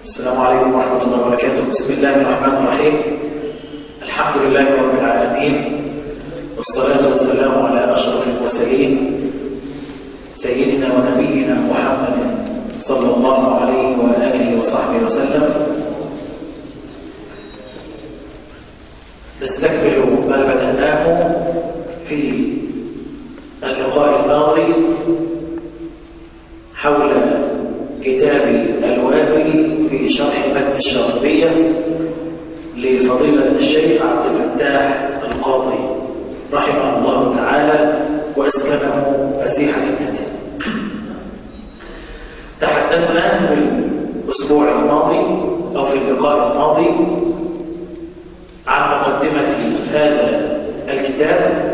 السلام عليكم ورحمة الله وبركاته بسم الله الرحمن الرحيم الحمد لله رب العالمين والصلاة والسلام على أشرف المرسلين سيدنا ونبينا محمد صلى الله عليه وآله وصحبه وسلم نستكمل ما بدأناه في اللقاء الماضي حول كتاب الوافي في شرح متن الشاطبية لفضيلة الشيخ عبد الفتاح القاضي رحمه الله تعالى وأسكنه فتيح جنته تحدثنا في الأسبوع الماضي أو في اللقاء الماضي عن مقدمة هذا الكتاب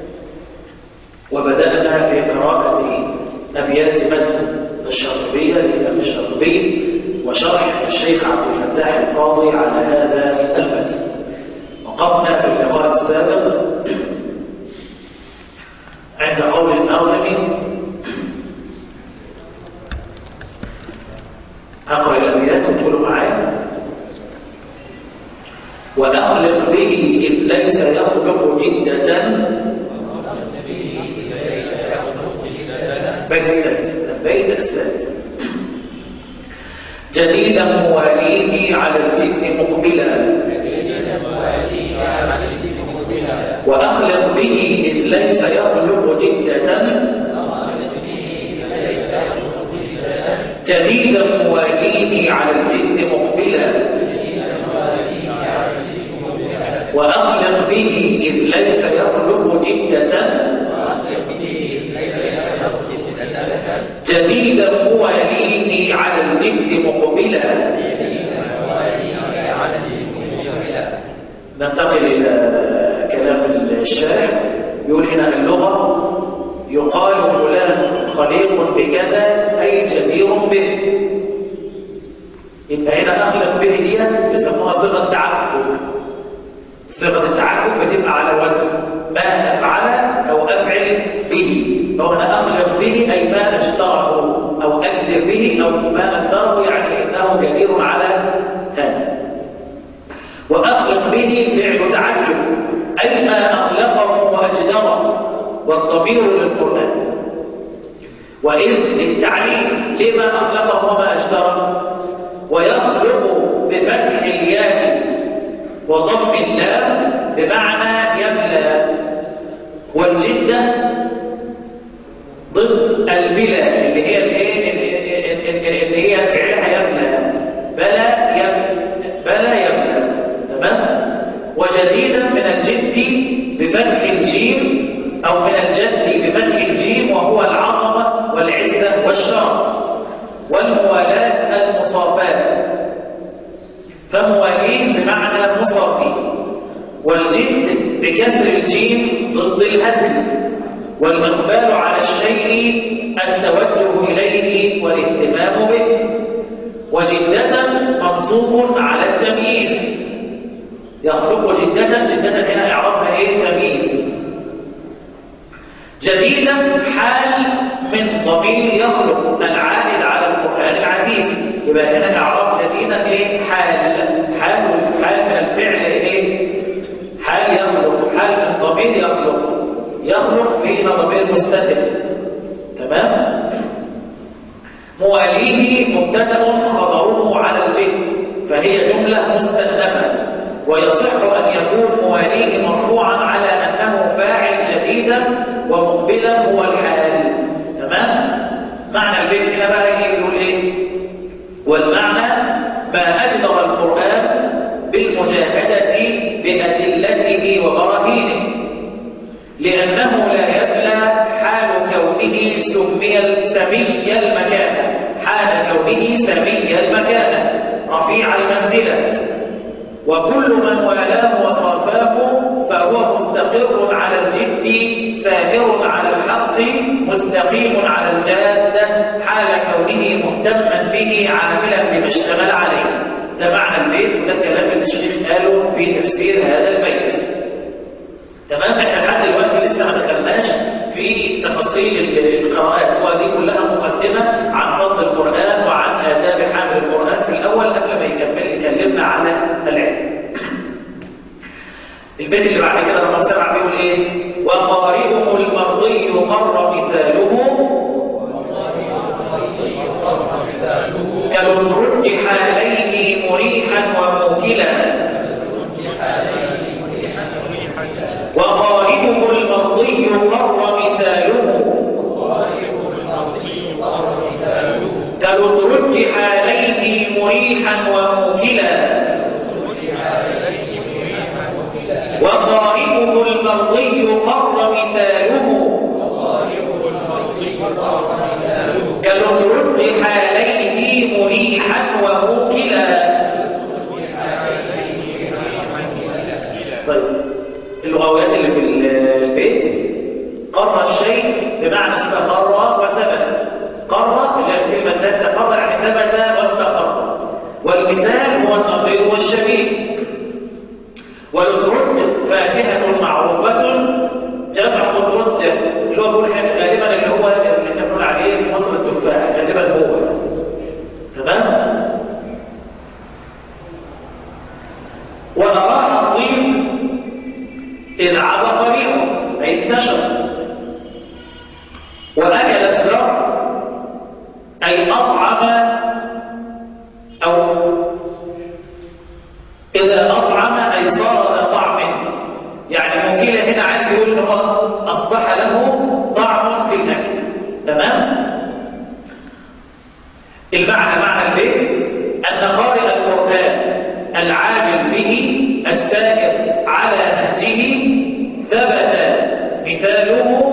وبدأنا في قراءة أبيات متن الشاطبية للإمام الشاطبي وشرح الشيخ عبد الفتاح القاضي على هذا المتن وقفنا في اللقاء السابق عند قول الناظم أقرأ الأبيات وتقولوا معايا وأخلق به إذ ليس يخلق جدة بيت الثالث بيت الثالث جديدا مواليه على الجد مقبلا وأخلق به إذ ليس يخلق جدة جديدا مواليه على الجد مقبلا وأخلق به إذ ليس يخلق جدة جديدا مواليه على الجد مقبلا ننتقل إلى كلام الشارع يقول هنا اللغة يقال فلان خليق بكذا أي جدير به يبقى هنا أخلق به دي بيسموها صيغة تعجب صيغة التعجب بتبقى على وزن ما أفعل أو أفعل به فهو أنا أخلق به أي ما أشتره أو أكثر به أو ما أكثره يعني إنه جدير على هذا وأخلق به فعل تعجب أي ما أخلقه وأجدره والضمير للقرآن وإذ للتعليم لما أخلقه وما أجدره ويخلق بفتح الياء وضم اللام بمعنى يملأ والجدة ضد البلا اللي هي اللي هي فعلها يملأ بلا يملأ بلا يملأ تمام وجديدا من الجد بفتح الجيم أو من الجد بفتح الجيم وهو العظمة والعزة والشرف والموالاة المصافات فمواليه بمعنى مصافي والجد بكسر الجيم ضد الهدم والمقبال على الشيء التوجه إليه والاهتمام به وجدة منصوب على التمييز يخلق جدة جدة هنا إعرابها إيه تمييز جديدا حال من ضمير يخلق العائد على القرآن العديد يبقى هنا إعراب جديدا إيه حال حال حال من الفعل إيه حال يخلق حال من ضمير يخلق يخلق فينا ضمير مستتر تمام مواليه مبتدا خبره على الجد فهي جملة مستنفة ويصح أن يكون مواليه مرفوعا على أنه فاعل جديدا ومقبلا هو الحال تمام معنى البيت هنا بقى يقول ايه والمعنى ما أجدر القرآن بالمجاهدة بأدلته وبراهينه لأنه لا يبلى حال كونه سمي سمي المكان حال كونه سمي المكان رفيع المنزلة وكل من والاه وصافاه فهو مستقر على الجد ساهر على الحق مستقيم على الجادة حال كونه مهتما به عاملا بما اشتغل عليه ده معنى البيت وده الكلام اللي الشيخ قاله في تفسير هذا البيت تمام احنا لحد دلوقتي لسه ما دخلناش في تفاصيل القراءات ودي كلها مقدمه عن فضل القران وعن آداب حامل القران في الاول البيت اللي بعد كده رقم سبعة بيقول ايه وقارئه المرضي قر مثاله كالمرج حاليه مريحا وموكلا وقارئه المرضي قر مثاله كالمرج حاليه مريحا وموكلا وقائمه المرضي قر مثاله كالرد حاليه مريحا وموكلا طيب اللغويات اللي في البيت قر الشيء بمعنى استقر وثبت قر اللي هي الكلمه الثالثه قر يعني ثبت واستقر والمثال هو النظير والشبيه والأترد فاكهة معروفة جمع أترد اللي هو بيقول غالبا اللي هو اللي احنا بنقول عليه في مصر التفاح غالبا هو تمام ونراه الطين إذ عبق ريحه أي انتشر وأكل الذر أي أطعم أو إذا أطعم أي صار ذا طعم يعني ممكن هنا عايز يقول إن هو أصبح له طعم في الأكل تمام؟ المعنى معنى البيت أن قارئ القرآن العامل به السائر على نهجه ثبت مثاله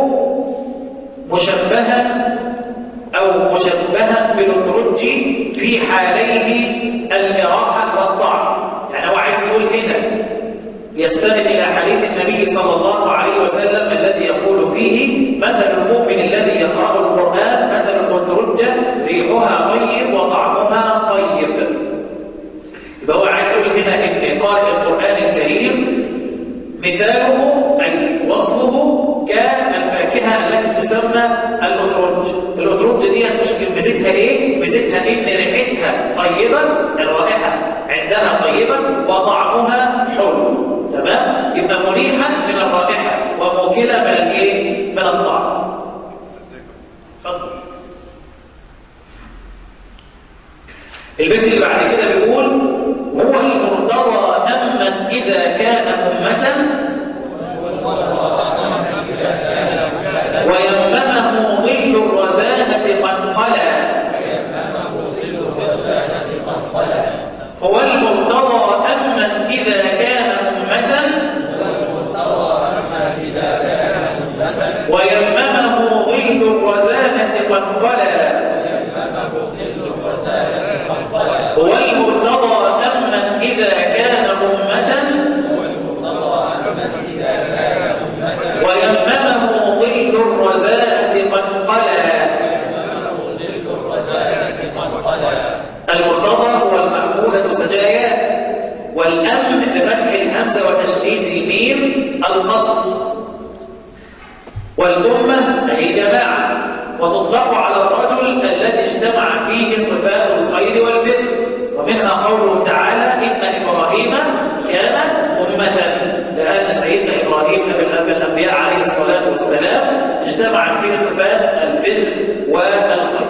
مشبها أو مشبها بالترج في حاليه المراحة والطعم يعني هو عايز يقول هنا يستند إلى حديث النبي صلى الله عليه وسلم الذي يقول فيه مثل المؤمن الذي يقرأ القرآن مثل المترجة ريحها طيب وطعمها طيب يبقى هو عايز يقول هنا ان قارئ القرآن الكريم مثاله أي وصفه كالفاكهة التي تسمى الأترج الأترج دي مش كلمتها ايه؟ ميزتها ان ريحتها طيبة الرائحة عندها طيبة وطعمها حلو تمام؟ يبقى مريحا من الرائحة وموكلة من الايه؟ من الطعم اتفضل البيت اللي بعد كده بيقول هو المرتضى أمن إذا كان أمة ويممه ظل الرزانة قد خلا هو المرتضى أمن إذا كان أمة ويممه ظل الرزانة قد خلا هو المرتضى أمن إذا كان أمة ويممه ظل الرذاذ قد قلى المرتضى هو المأمولة سجايا والأمن بفتح الهمزة وتشديد الميم القصد والأمة هي جماعة وتطلق على الرجل الذي اجتمع فيه صفات الخير والبر ومنها قوله تعالى إن إبراهيم كان أمة لأن سيدنا إبراهيم نبي الأنبياء عليه الصلاة والسلام اجتمعت فيه صفات البر والخير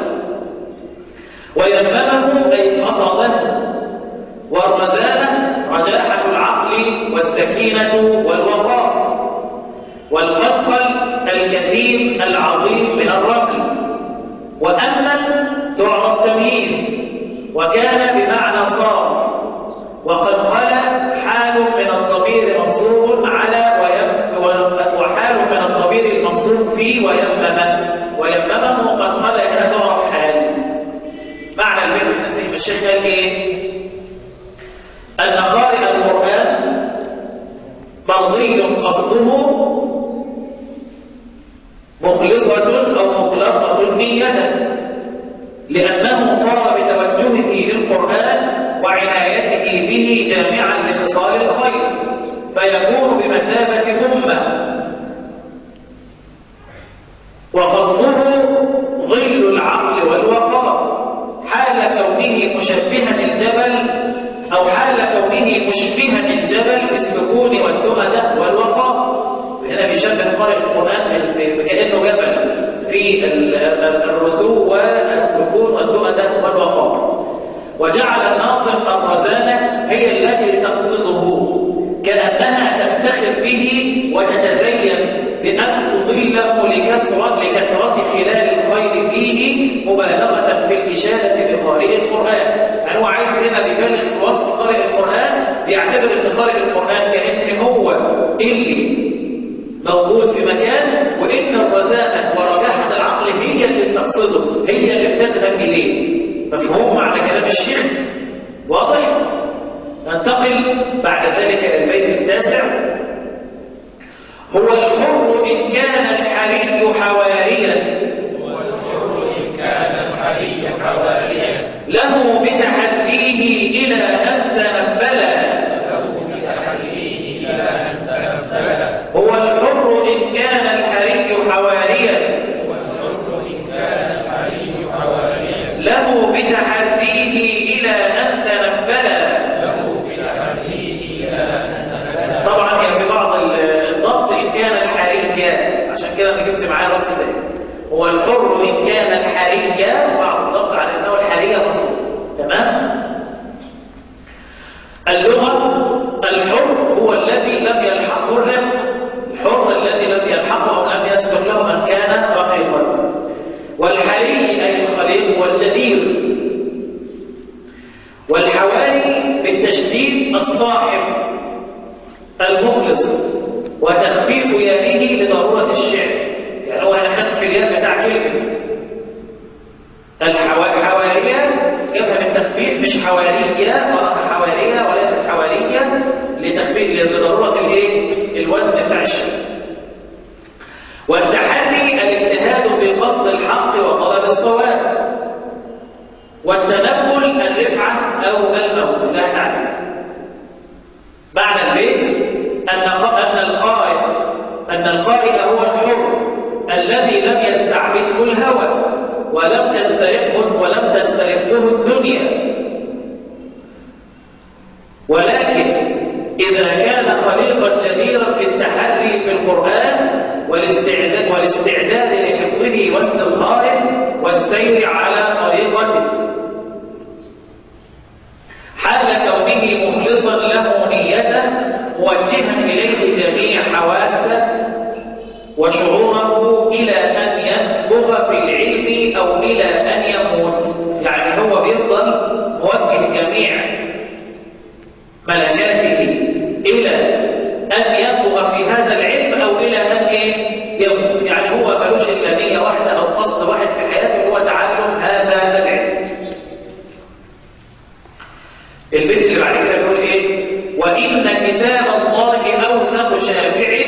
ويممه أي قصده والرزانة رجاحة العقل والسكينة والوقار والقصل الكثير العظيم من الرقل وأمن تعرى التمييز وكان بمعنى طار وقد خلا حال من الضمير منصوب على ويم وحال من الضمير المنصوب في ويمم ويممه قد خلا هنا تعرف حال معنى البيت زي ما الشيخ قال ايه ان قارئ القران مرضي قصده مخلصة أو مخلصة نية لأنه صار بتوجهه للقرآن وعنايته به جامعا لخصال الخير فيكون بمثابة أمة وقصده ظل العقل والوقار حال كونه مشبها الجبل أو حال كونه مشبها الجبل بالسكون والتمدة والوقار هنا بيشبه قارئ القرآن كأنه جبل في الرسوم والسكون والتمدة والوقار وجعل الناظم الرزانة هي التي تقصده كأنها تفتخر به وتتزين بأن تضله لكثرة لكثرة خلال الخير فيه مبالغة في الإشارة لقارئ القرآن يعني هو عايز هنا بيبالغ في وصف قارئ القرآن بيعتبر ان قارئ القرآن كأن هو اللي موجود في مكان وإن الرزانة ورجاحة العقل هي اللي تقصده هي اللي بتذهب إليه مفهوم معنى كلام الشيخ واضح ننتقل بعد ذلك إلى البيت التاسع هو الحر إن كان الحري حواريا هو الحر إن كان الحري حواريا له بتحديه إلى أن تنبلا له بتحريه إلى أن تنبلا هو الحر إن كان الحري حواريا هو الحر إن كان الحري حواريا له بتحديه إلى أن تنبلا له بتحريه إلى أن تنبلا طبعا هي في بعض الضبط إن كان الحرية عشان كده أنا جبت معايا ربط ده هو الحر إن كان الحرية بعض الضبط على أنه الحرية مصر تمام اللغة الحر هو الذي لم يلحقه الرفق الحر الذي لم يلحقه أو لم يسبق له من كان رقيقا والحري أي الخليق والجدير والحواري بالتشديد الصاحب المخلص وتخفيف يائه لضرورة الشعر يعني هو هنا خفف الياء بتاع كلمة الحوارية جابها من تخفيف مش حوارية ولا حوارية ولا حوارية لتخفيف لضرورة الايه الوزن بتاع الشعر والتحدي الاجتهاد في قصد الحق وطلب الصواب والتنبل الرفعة أو الموت لا تعرف معنى البيت أن أن القارئ أن القارئ هو الحر الذي لم يستعبده الهوى ولم تنسرقه ولم تنسرقه الدنيا ولكن إذا كان خليقا جديرا بالتحري في القرآن والاستعداد والاستعداد لحفظه واستظهاره والسير على طريقته حال كونه مخلصا له نيته موجها إليه جميع حواسه وشعوره إلى أن ينبغ في العلم أو إلى أن يموت يعني هو بيفضل موجه جميع ملكاته إلى أن ينبغ في هذا العلم أو إلى أن إيه؟ يموت يعني هو ملوش إلا نية واحدة أو قصد واحد في حياته هو تعلم هذا العلم البيت اللي بعد كده بيقول ايه وان كتاب الله اوثق شافع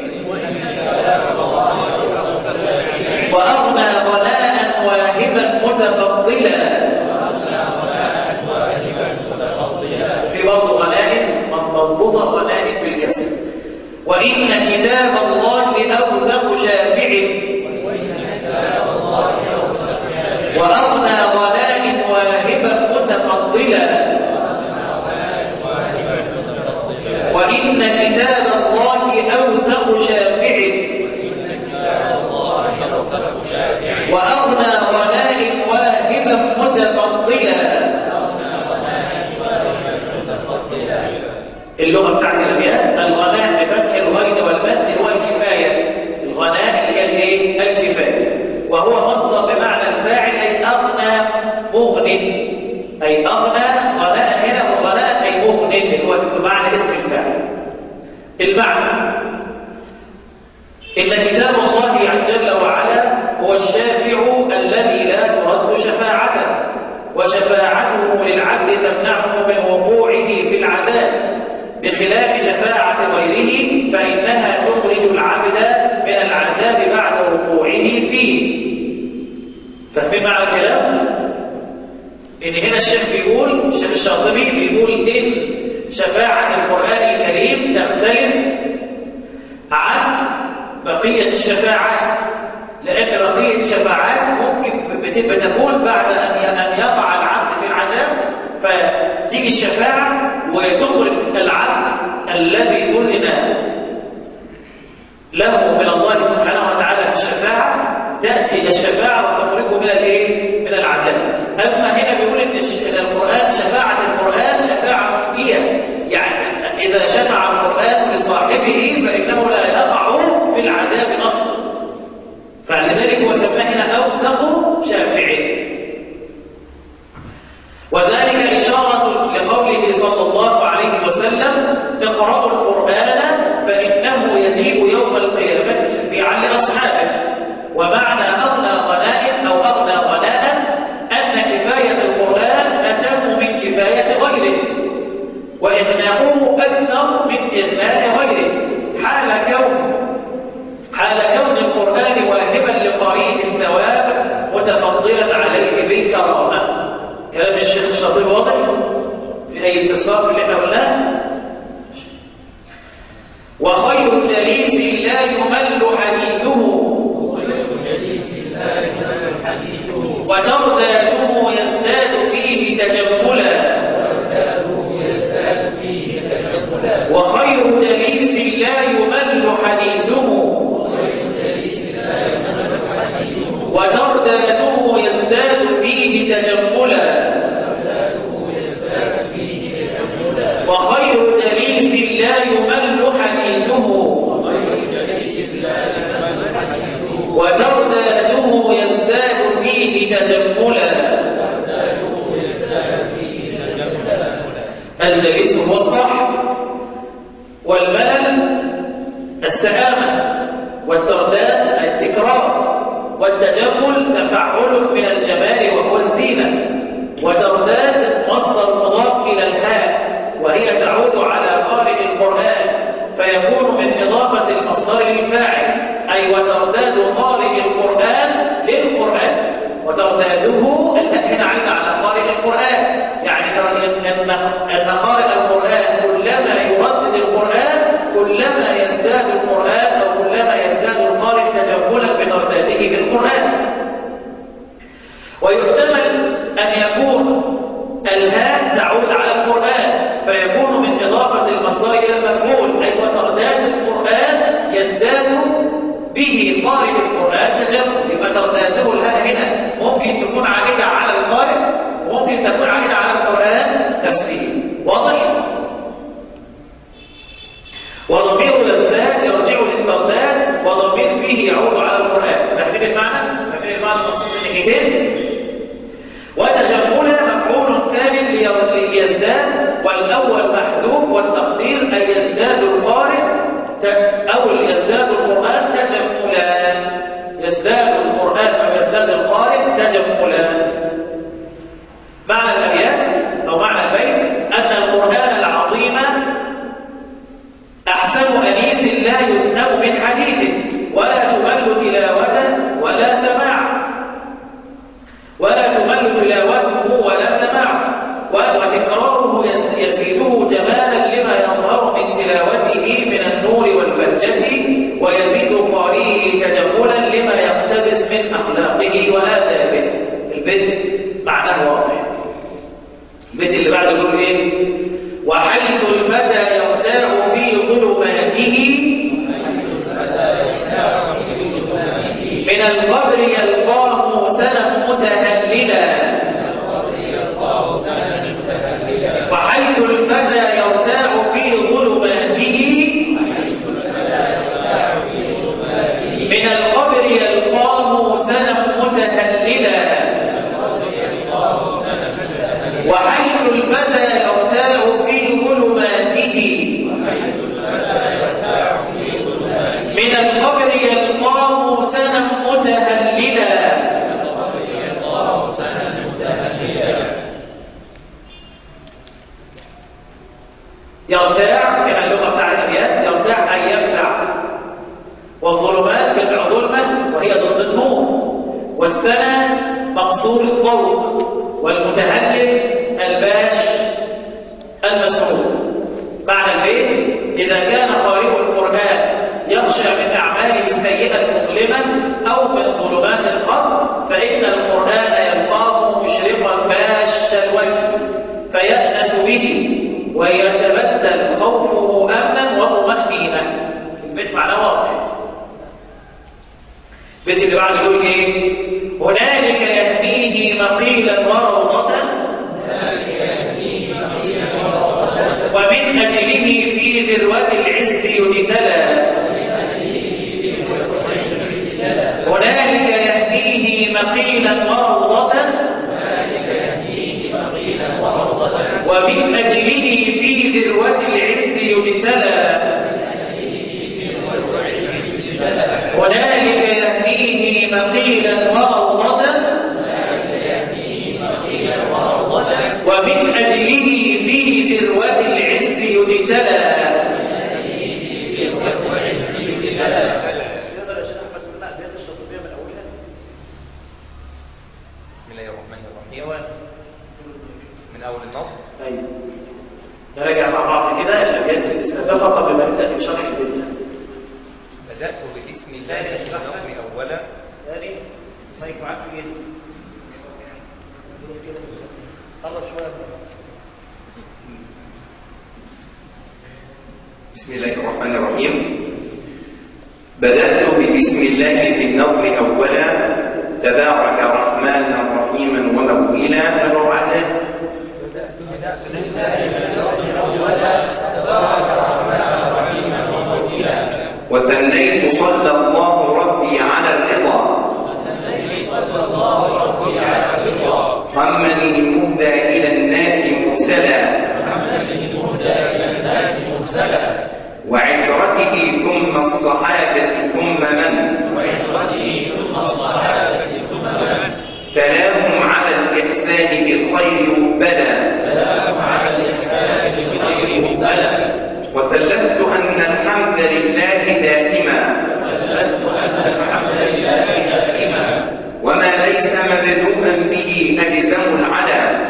واغنى غناء واهبا متفضلا في برضه غنائم مربوطه غنائم بالكسر وان كتاب الله اوثق شافع واغنى غناء واهبا متفضلا وإن كتاب الله أوثق شافع وأغنى غناء واهبا متفضلا اللغة بتاعت الأبيات الغناء بفتح الغين والمد هو الكفاية الغناء اللي هي الايه؟ الكفاية وهو مصدر بمعنى الفاعل أي أغنى مغن أي أغنى غناء هنا وغناء أي مغن اللي هو بمعنى اسم الفاعل المعنى إن كتاب الله جل وعلا هو الشافع الذي لا ترد شفاعته وشفاعته للعبد تمنعه من وقوعه في العذاب بخلاف شفاعة غيره فإنها تخرج العبد من العذاب بعد وقوعه فيه فاهمين معنى الكلام؟ إن هنا الشيخ بيقول الشيخ الشاطبي بيقول إن شفاعة القرآن الكريم تختلف عن بقية الشفاعات لأن بقية الشفاعات ممكن بتبقى تكون بعد أن يقع العبد في العذاب فتيجي الشفاعة وتخرج العبد الذي أذن له من الله سبحانه وتعالى في الشفاعة تأتي الشفاعة وتخرجه من الايه؟ من العذاب. أما هنا بيقول إن القرآن شفاعة القرآن شفاعة مكية يعني إذا شفع القرآن لصاحبه فإنه لا يقع في العذاب أصلا. فلذلك هو هنا أوثق شافعين. وذلك إشارة لقوله صلى الله عليه وسلم اقرأوا القرآن فإنه يجيء يوم القيامة شفيعا لأصحابه ومعنى أغنى غناء أو أغنى غناء أن كفاية القرآن أتم من كفاية غيره وإغناؤه أكثر من إغناء غيره حال كون حال كون القرآن واهبا لقارئه الثواب متفضلا عليه بالكرامة كلام الشيخ الشاطبي واضح في أي اتصال اللي احنا قلناه وخير جليس لا يمل حديثه وترداده يزداد فيه تجملا وخير جليس لا يمل حديثه وترداده يزداد فيه تجملا وخير جليس لا يمل حديثه وترداده يزداد فيه تجملا الجليس هو الضحك والملل السآمة والترداد التكرار والتجمل تفعل من الجمال وهو الزينة وترداد مصدر مضاف إلى الهاء وهي تعود على قارئ القرآن فيكون من إضافة المصدر للفاعل أي وترداد قارئ القرآن للقرآن وترداده الأكد عين على قارئ القرآن يعني أن أن قارئ القرآن كلما يردد القرآن كلما يزداد القرآن أو كلما يزداد القارئ تجملا بترداده للقرآن ويحتمل أن يكون الهاء تعود على القرآن فيكون من إضافة المصدر إلى المفعول أي وترداد القرآن يزداد به قارئ القرآن تجمل يبقى ترداده الهاء هنا ممكن تكون عائدة على القارئ وممكن تكون عائدة على القرآن نفسه واضح؟ وضمير الذات يرجع للترداد وضمير فيه يعود على القرآن فاهمين المعنى؟ فاهمين المعنى المقصود من الناحيتين؟ وتجملها مفعول ثاني ليزداد والأول محذوف والتقدير أي يزداد القارئ أو يزداد القرآن تجملا يزداد القرآن أو يزداد القارئ تجملا معنى الأبيات أو معنى البيت أن القرآن العظيم أحسن أنيس لا يسلم من حديثه ولا تمل تلاوته ولا سماعه ولا تمل تلاوته ولا سماعه وتكراره يزيده جمالا لما يظهر من تلاوته من النور والبهجة ويزيد قارئه تجملا لما يقتبس من أخلاقه وآدابه البيت معناه واضح البيت اللي بعده يقول ايه وحيث المدى يرتاع في ظلماته من القبر يلقاه سنا متهللا وحيث المدى يرتاع في ظلماته من القبر يلقاه سنا متهللا وحيث المدى يرتاع في ظلماته من القبر يلقاه سنا متهللا يرتاع كما اللغه بتاع الابيات يرتاع اي يفزع والظلمات جمع ظلمه وهي ضد النور والثنى مقصور الضوء والمتهلل الباش المسعود معنى البيت اذا كان قارئ القران يخشى من اعماله السيئه مظلما او من ظلمات القبر فان القران يلقاه مشرقا باش الوجه فيأنس به ويتبدل خوفه أمنا وطمأنينة البيت معناه واضح البيت اللي بعد يقول ايه هنالك يهديه مقيلا وروضة ومن أجله في ذروة العز يجتلى هنالك يهديه مقيلا وروضة ومن أجله في ذروة العز يجتلى هنالك يهديه مقيلا وروضة ومن أجله في ذروة العز يجتلى بسم الله الرحمن الرحيم من أول النص طيب نراجع مع بعض كده الأبيات اللي سبقها قبل ما نبدأ في شرح البيت بدأت ببسم الله النظم أولا ثاني مايك معاك في ايه؟ قرب شوية بسم الله الرحمن الرحيم بدأت ببسم الله في النظم أولا تبارك رحمانا رحيما وموئلا نروح على وثنيت صلى الله ربي على الرضا محمد المهدى إلى الناس مرسلا وعترته ثم الصحابة ثم من سلام على الإحسان بالخير مبتلى وسلمت أن الحمد لله دائما وما ليس مبدوءا به أجزم العلا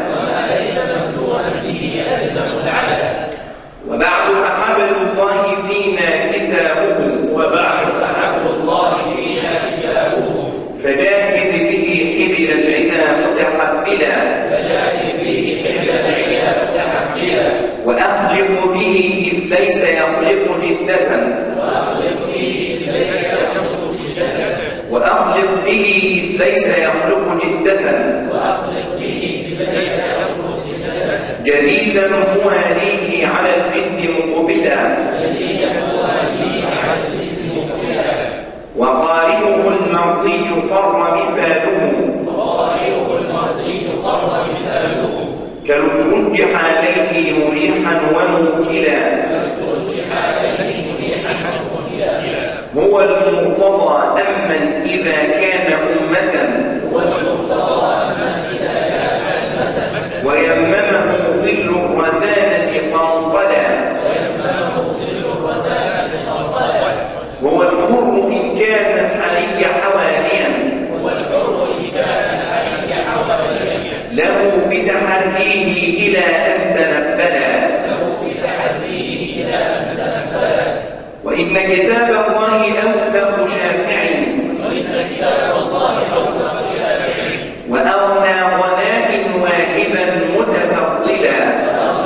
وبعد أحبل الله فينا كتابه وبعد أحب الله فينا كتابه فجاهد به حبل العدا متحفلا وأخلق به إذ ليس يخلق جدة وأخلق به إذ ليس يخلق جدة جديدا مواليه على الجد مقبلا وقارئه المرضي فر مثاله كالرجح عليه مريحا وموكلا هو المرتضى أمن إذا كان أمة ويممه ظل الرزانة قنقلا هو الحر إن كان الحري حواليا له بتحريه إلى أن تنبلا وإن كتاب الله أوثق شافع وأغنى غناء واهبا متفضلا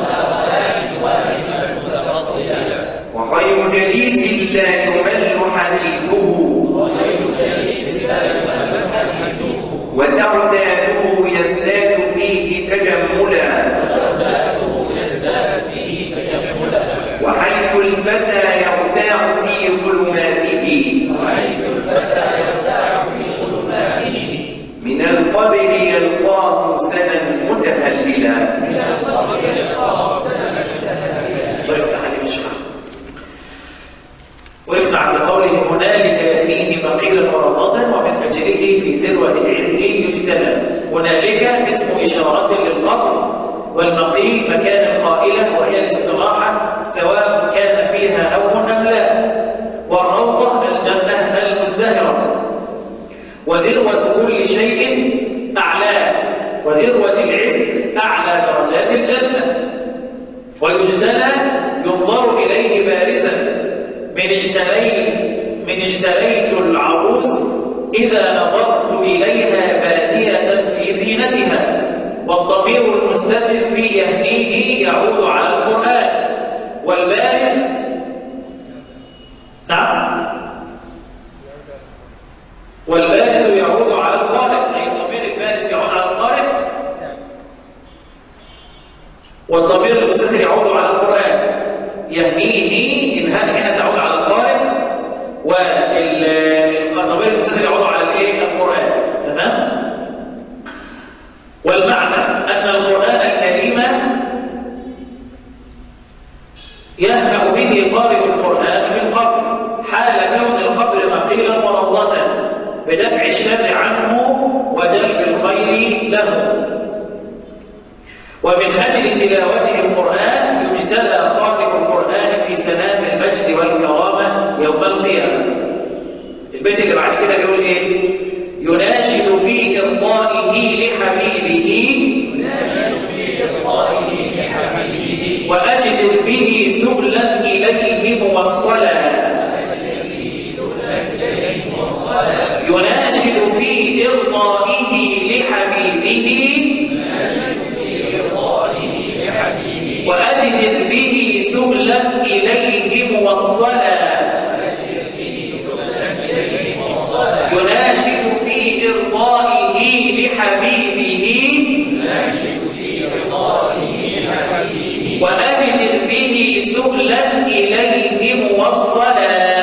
وخير جليس لا يمل حديثه وتعداده يزداد فيه تجملا وحيث الفتى يرتاع في ظلماته من القبر يلقاه سنا متهللا ويفتح عليه الشرح ويفتح عند قوله هنالك يأتيه مقيلا ورضة ومن أجله في ذروة العلم يجتمع هنالك اسم إشارة للقبر والمقيل مكان القائلة وهي الاستراحة سواء كان فيها نوم أم لا والروضة الجنة المزدهرة وذروة كل شيء أعلاه وذروة العلم أعلى درجات الجنة ويجتلى ينظر إليه بارزا من اشتريت من اشتريت العروس إذا نظرت إليها بادية في زينتها والضمير المستتر في يهنيه يعود على القرآن والضمير المستتر يعود على القرآن يهديه الهاء هنا تعود على القارئ والضمير المستتر يعود على الايه القرآن تمام والمعنى أن القرآن الكريم يهدأ به قارئ القرآن في القبر حال كون القبر مقيلا وروضة بدفع الشر عنه وجلب الخير له ومن أجل تلاوته القرآن يجتلى قارئ القرآن في تمام المجد والكرامة يوم القيامة البيت اللي بعد كده بيقول ايه يناشد في إرضائه لحبيبه وأجد به ثقلا إليه موصلا يناشد في إرضائه لحبيبه وأجد به ثقلا إليه موصلا يناشد في إرضائه لحبيبه وأجد به ثقلا إليه موصلا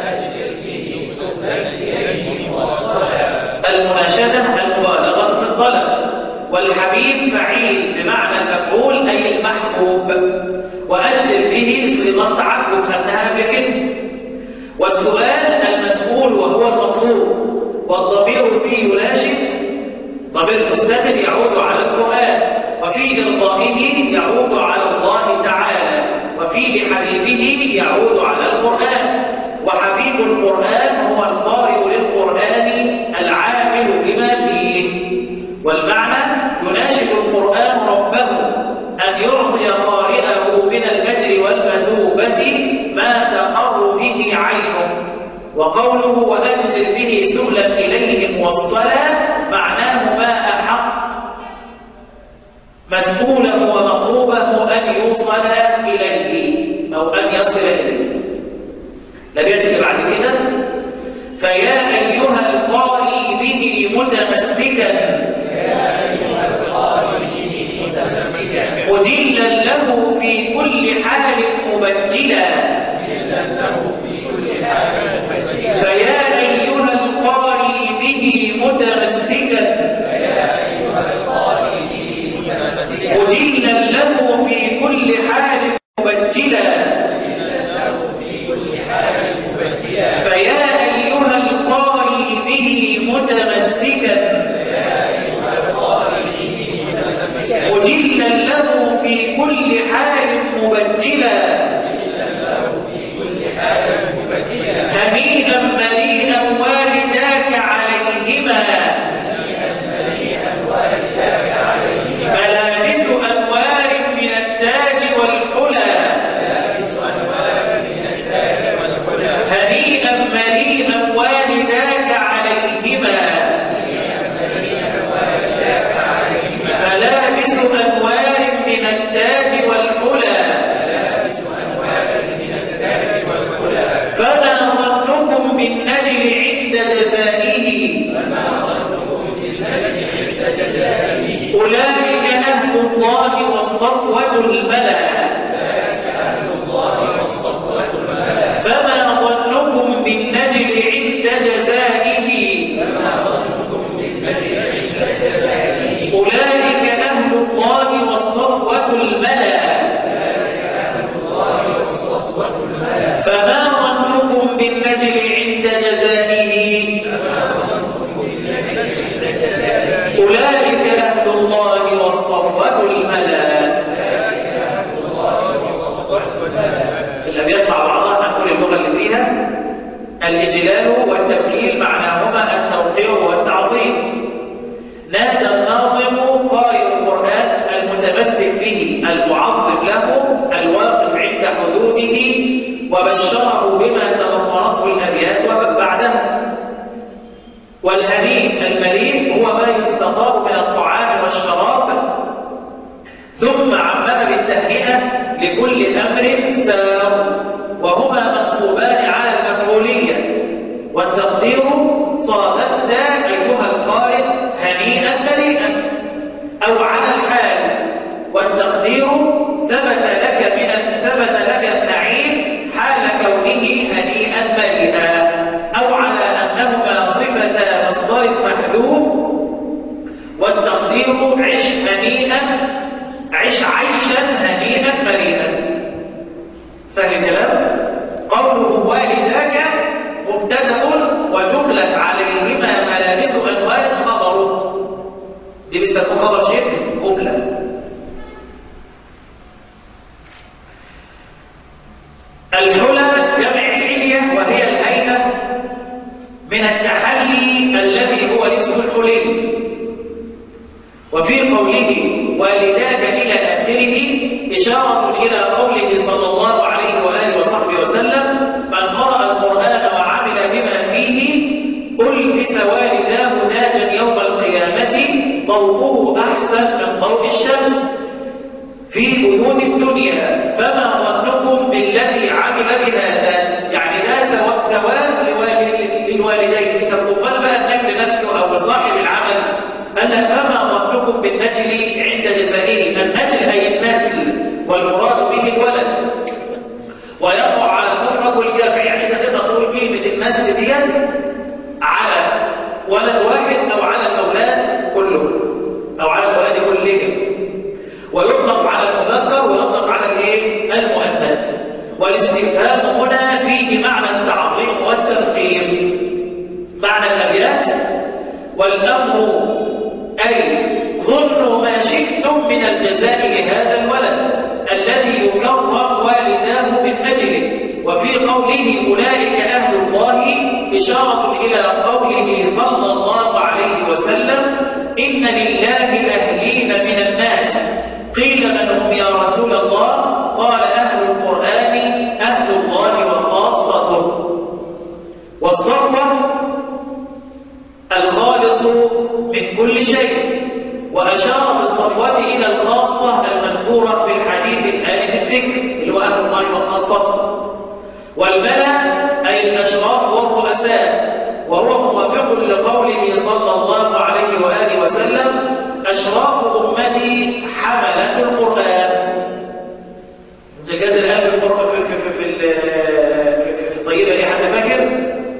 المناشدة المبالغة في الطلب والحبيب فعيل بمعنى المفعول أي المحبوب وأجد به صيغة تعبد خدناها بكده والسؤال المسؤول وهو المطلوب والضمير فيه يناشد ضمير مستتر يعود على القرآن وفي إرضائه يعود على الله تعالى وفي لحبيبه يعود على القرآن وحبيب القرآن هو القارئ للقرآن العامل بما فيه والمعنى يناشد القرآن ربه أن يعطي قارئه من الأجر والمثوبة ما تقر به عينه وقوله وأجد به سهلا إليه موصلا معناه ما أحق مسؤوله ومطلوبه أن يوصل إليه أو أن يصل إليه الأبيات اللي بعد كده فيا أيها القارئ به متمسكا مجلا له في كل حال مبجلا فيا أيها القارئ به متمسكا مجلا له في كل حال مبجلا فيا أيها القارئ به متمسكا مجلا له في كل حال مبجلا هنيئا مريئا والداك عليهما ملابس أنوار من التاج والحلى هنيئا مريئا والداك عليهما ملابس أنوار من التاج والحلى فما ظنكم بالنجل عند جزائه أولئك نهب الله والصفوة الملأ فما ظنكم بالنجل عند جزائه أولئك أهل الله والصفوة الملأ فما ظنكم بالنجل عند جزائه أولئك أهل الله والصفوة الملأ الأبيات مع بعضها نقول اللغة اللي فيها الإجلال والتبكير معناهما التوقير والتعظيم نادى الناظم قارئ القرآن المتمسك به المعظم له الواقف عند حدوده وبشره بما تضمنته الأبيات ومن بعدها والهنيء المليء هو ما يستطاب من الطعام والشراب ثم عمم بالتهنئة لكل أمر تام وهما منصوبان على المفعولية والتقدير صادفت أيها القارئ هنيئا مليئا أو على الحال والتقدير والتقدير ثبت لك من ثبت لك النعيم حال كونه هنيئا مريئا أو على أنهما صفة مصدر محذوف والتقدير عش هنيئا عش عيشا هنيئا مريئا فاهم الكلام؟ قوله والداك مبتدأ وجملة عليهما ملابس أنوال خبره دي بتكون خبر شيء جملة الحلى جمع حلية وهي الهيئة من التحلي الذي هو لبس الحلي وفي قوله والداك إلى آخره إشارة إلى قوله صلى الله عليه وآله وصحبه وسلم من قرأ القرآن وعمل بما فيه ألبس والداه تاجا يوم القيامة ضوءه أحسن من ضوء الشمس في بيوت الدنيا فما ظنكم بالذي عمل بهذا يعني لا ثواب للوالدين تقبل بقى النجل نفسه أو صاحب العمل ألا فما ظنكم بالنجل عند جزائه النجل أي النسل والمراد به الولد ويقع على المفرد والجمع يعني انت تقدر تقول كلمه النسل دي على ولد واحد او على الاولاد كلهم او على الاولاد كلهم ويطلق على المذكر ويطلق على الايه المؤنث والاستفهام هنا فيه معنى التعظيم والتفخيم معنى الابيات والامر اي ظنوا ما شئتم من الجزاء لهذا الولد الذي يكرم والداه من اجله وفي قوله اولئك اهل الله اشاره الى قوله صلى الله عليه وسلم ان لله اهلين من الناس قيل من هم يا رسول الله قال اهل القران اهل الله وخاصته والصفوه الخالص من كل شيء وأشار بالصفوة إلى الخاصة المذكورة في الحديث الآن في الذكر اللي هو أهل الله وخاصته والملا أي الأشراف والرؤساء وهو موافق لقوله صلى الله عليه وآله وسلم أشراف أمتي حملة القرآن متجد الآن في القرآن في في في في, في, في الطيبة إيه حد فاكر؟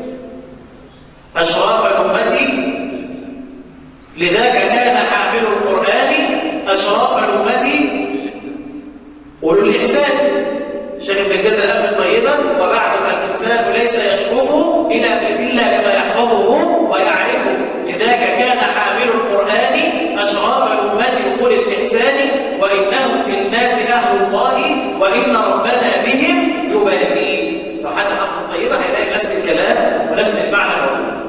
أشراف أمتي لذاك كان حامل القرآن أشراف أمتي أولو الإحسان شيخ ابن الجزء الأمر طيبا وبعد فالإنسان ليس يشكره إلا إلا كما يحفظه ويعرفه لذاك كان حامل القرآن أشراف أمتي أولي الإحسان وإنهم في الناس أهل الله وإن ربنا بهم يبالي لو حد حفظ طيبا هيلاقي نفس الكلام ونفس المعنى موجود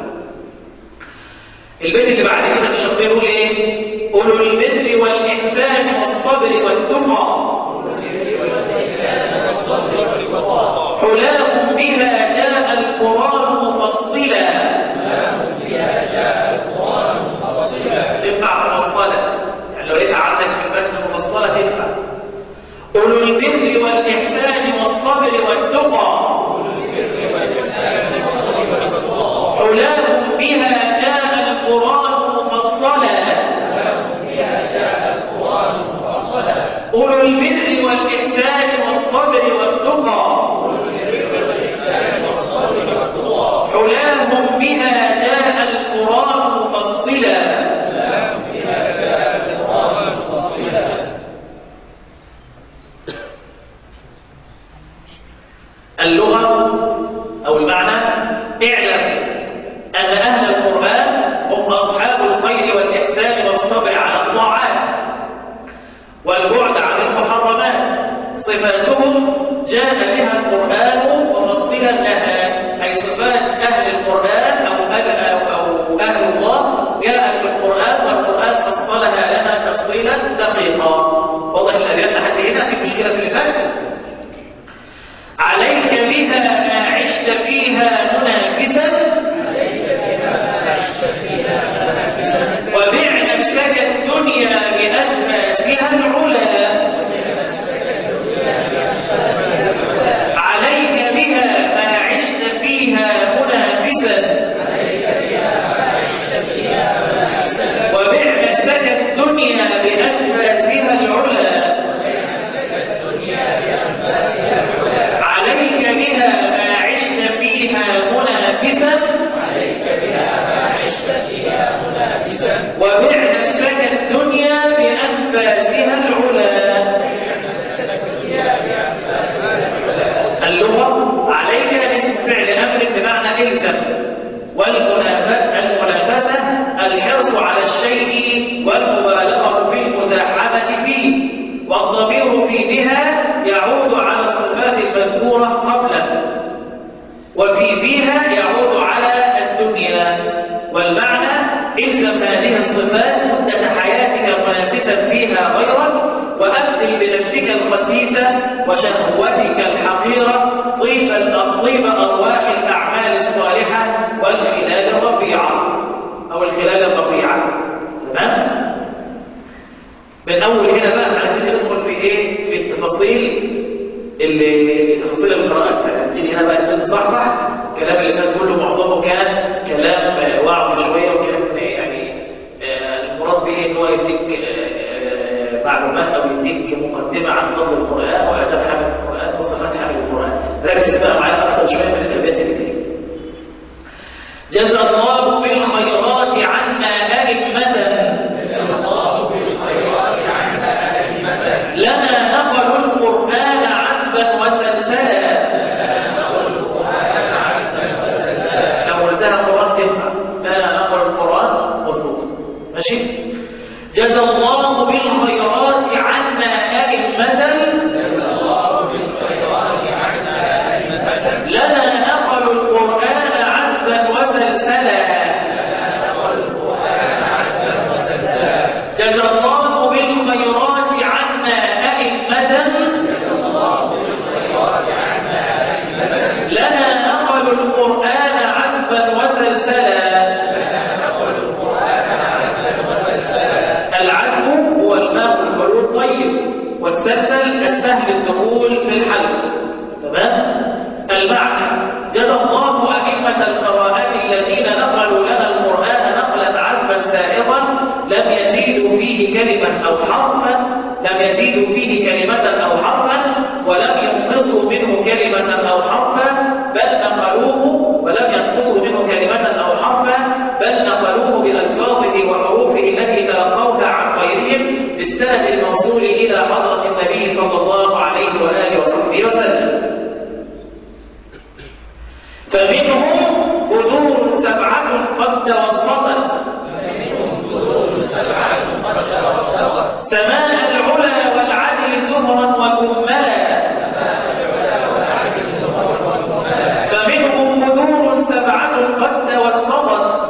البيت اللي بعد كده في الشخصية يقول ايه أولو البر والإحسان والصبر والتقى حلاهم بها جاء القرآن مفصلا تنفع مفصلة يعني لو لقيتها عندك في المتن مفصلة تنفع أولو البر والإحسان والصبر والتقى حلاهم بها جاء القرآن مفصلا أولو البر والإحسان والصبر والتقى حلاهم بها جاء القرآن مفصلا اللغة أو المعنى اعلم أن أهل القرآن هم أصحاب الخير والإحسان والصبر على الطاعات والبعد عن المحرمات صفاتهم جاء بها القرآن وفصلا لها أي صفات أهل القرآن أو أهل, أو أو أهل الله جاءت بالقرآن والقرآن فصلها لنا تفصيلا دقيقا واضح الأبيات لحد هنا في مشكلة في الفاتح عليك بها ما عشت فيها منافسا وبع نفسك الدنيا بأنفاسها العلا عليك بها ما عشت فيها منافسا وبع نفسك الدنيا بأنفاسها العلا الصفات مدة حياتك منافسا فيها غيرك وأبذل بنفسك الخسيسة وشهوتك الحقيرة طيب طيب أرواح الأعمال الصالحة والخلال الرفيعة أو الخلال الرفيعة تمام؟ من أول هنا بقى هنبتدي ندخل في إيه؟ في التفاصيل اللي تفاصيل القراءات هنبتدي هنا بقى نبتدي نصحصح الكلام اللي فات كله معظمه كان كلام وعظ شوية وكان يعني آه، المراد به إن هو يديك آه، آه، معلومات أو يديك مقدمة عن فضل القرآن وآداب حامل القرآن وصفات حامل القرآن ركز بقى معايا أكتر شوية من الأبيات اللي جاية جزا الله بالخيرات عنا أئمة لنا نقلوا القرآن عذبا وسلسلا لو قلتها القرآن تنفع لنا نقل القرآن مظبوط ماشي جزا الله بالخيرات عنا أئمة لنا نقلوا القرآن عذبا وسلسلا جزا الله بالخيرات عنا أئمة لنا نقلوا القرآن عذبا وسلسلا العذب هو الماء الحلو الطيب والسلسل السهل الدخول في الحلق تمام المعنى جزا الله أئمة القراءات الذين نقلوا لنا القرآن نقلا عذبا سائغا لم يزيدوا فيه كلمة أو حرفا لم يزيدوا فيه كلمة أو حرفا ولم ينقصوا منه كلمة أو حرفا بل نقلوه ولم ينقصوا منه كلمة أو حرفا بل نقلوه بألفاظه وحروفه التي تلقوها عن غيرهم بالسند الموصول إلى حضرة النبي صلى الله عليه وآله وصحبه وسلم فمنهم بذور سبعة قد توسطت سماء العلا والعدل زهرا وكملا فمنهم بذور سبعة قد توسطت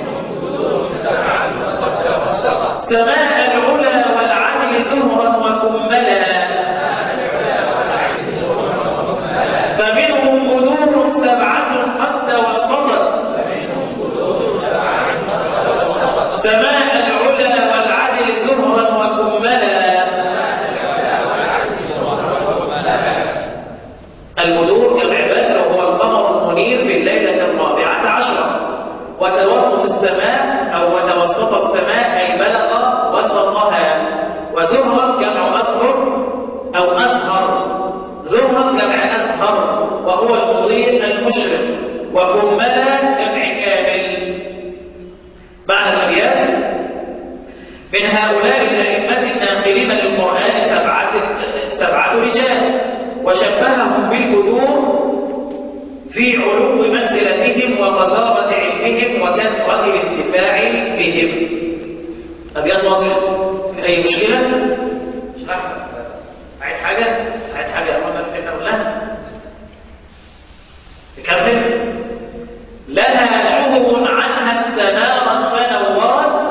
سماء العلا والعدل زهرا وكملا فمنهم بذور سبعة قد توسطت سماء العلا والعدل زهرا وكملا البدور كالعبادة وهو القمر المنير في الليلة الرابعة عشرة وتوسط السماء أو وتوسط السماء أي بلغ وسطها وزهرا جمع أزهر أو أزهر زهرا جمع أزهر وهو المضيء المشرق وكملا جمع كامل بعد الأبيات من هؤلاء الأئمة الناقلين للقرآن سبعة سبعة رجال وشبههم بالبذور في علو منزلتهم وقذارة علمهم وكثرة الانتفاع بهم أبيات واضحة في أي مشكلة؟ اشرح عايز حاجة؟ عايز حاجة يا أخوانا في الفتنة كلها؟ نكمل لها شهب عنها استنارت فنورت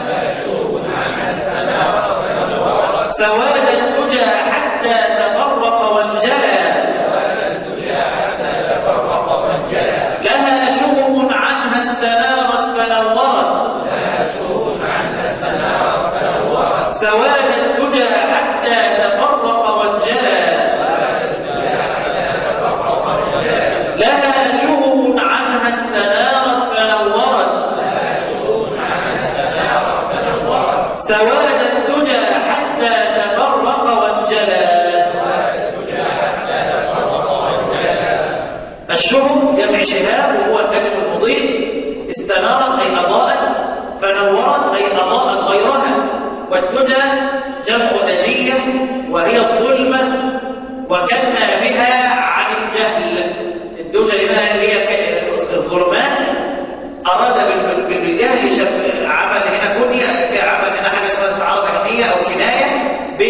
سواد الدجى حتى تفرق وانجلى لها شهب عنها استنارت فنورت سواد الدجى حتى تفرق وانجلى لها شهب عنها استنارت فنورت سواد الدجى حتى تفرق وانجلى الشهب جمع شهاب وهو النجم المضيء استنارت أي أضاءت فنورت أي أضاءت غيرها والدجى جمع نجية وهي الظلمة وكنا بها عن الجهل الدجى لها هي ك- الظلمات أراد بال- بال- بالجهل شف- عمل هنا كنية عمل هنا حاجة اسمها استعارة تكنية أو كناية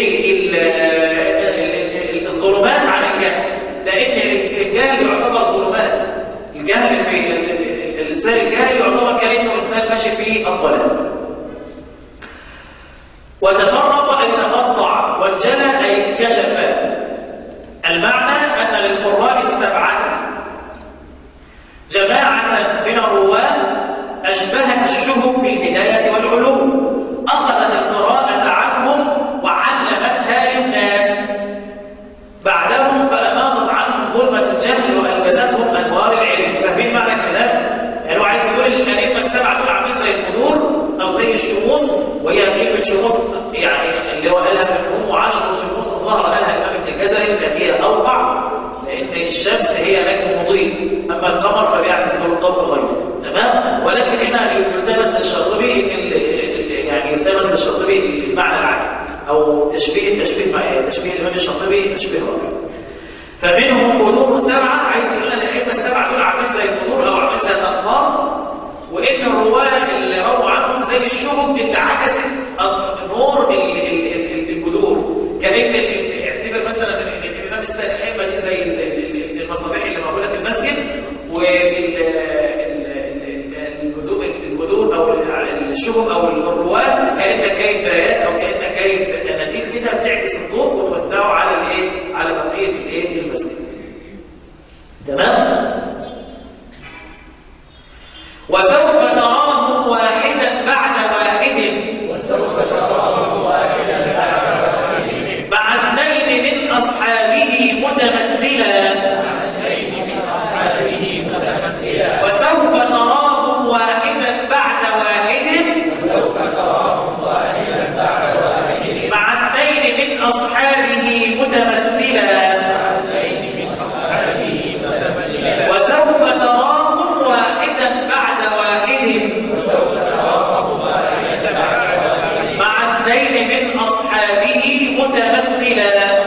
بالظلمات عن الجهل لأن الجهل يعتبر ظلمات الجهل في ال- ال- الإنسان الجاهل يعتبر كأنه إنسان ماشي في الضلال كذلك كانت هي أوقع لأن الشمس هي نجم مضيء أما القمر فبيعكس القوم غيره تمام ولكن هنا يلتمس للشاطبي إن ال- ال- يعني يلتمس للشاطبي المعنى العام أو تشبيه تشبيه مع- تشبيه الإمام الشاطبي تشبيه رابع فمنهم بدور سبعة عايز يقول الأئمة السبعة دول عاملين زي البدور أو عاملين زي الأقمار وإن الرواة اللي رووا عنهم زي الشهب اللي عكست نور ال- ال- ال- الجذور كأن ال- اعتبر مثلا إن الإمام الأئمة دي زي ال- ال- ال- المصابيح اللي موجودة في المسجد والجذور الجذور أو ال- الشهب أو الرواة كأنك جايب بيات أو كأنك جايب أناديل كده بتعكس الضوء وتوزعه على الإيه؟ على بقية الإيه؟ المسجد تمام؟ وسوف نراه واحدا بعد واحد مع اثنين من أصحابه متمثلا وسوف نراه واحدا بعد واحد مع اثنين من أصحابه متمثلا وسوف نراهم واحدا بعد واحد مع اثنين من أصحابه متمثلا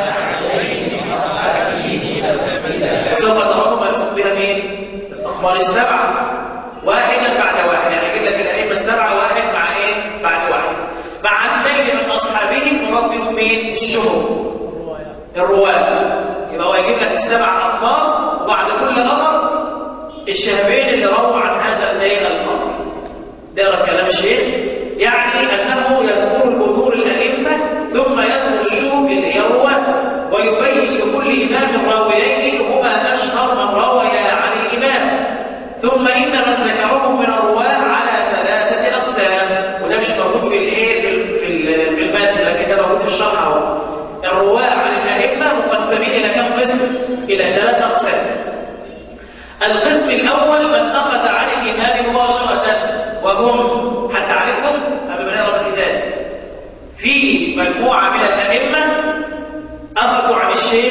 وسوف نراهم يقصد بها مين؟ الأخبار السبعة واحدا بعد واحد يعني يجيب لك الأئمة السبعة واحد مع إيه؟ بعد واحد مع اثنين من أصحابه مراد بهم مين؟ الشهر الرواة يبقى هو يجيب لك السبع أخبار وبعد كل خبر الشهبين اللي رووا عن هذا الليل الخبر ده كلام الشيخ يعني أنه يذكر البذور الأئمة ثم يذكر الشهب اللي هي الرواة ويبين لكل إمام راويين هما أشهر من روي عن الإمام ثم إن من ذكرهم من الرواة على ثلاثة أقسام وده مش موجود في الإيه في ال- في ال- في المتن لكن ده موجود في الشرح اهو الرواة عن الأئمة مقسمين إلى كم قسم؟ إلى ثلاثة أقسام القسم الأول من أخذ عن الإمام مباشرة وهم هتعرفهم قبل ما نقرأ الكتاب في مجموعة من الأئمة أخذوا عن الشيخ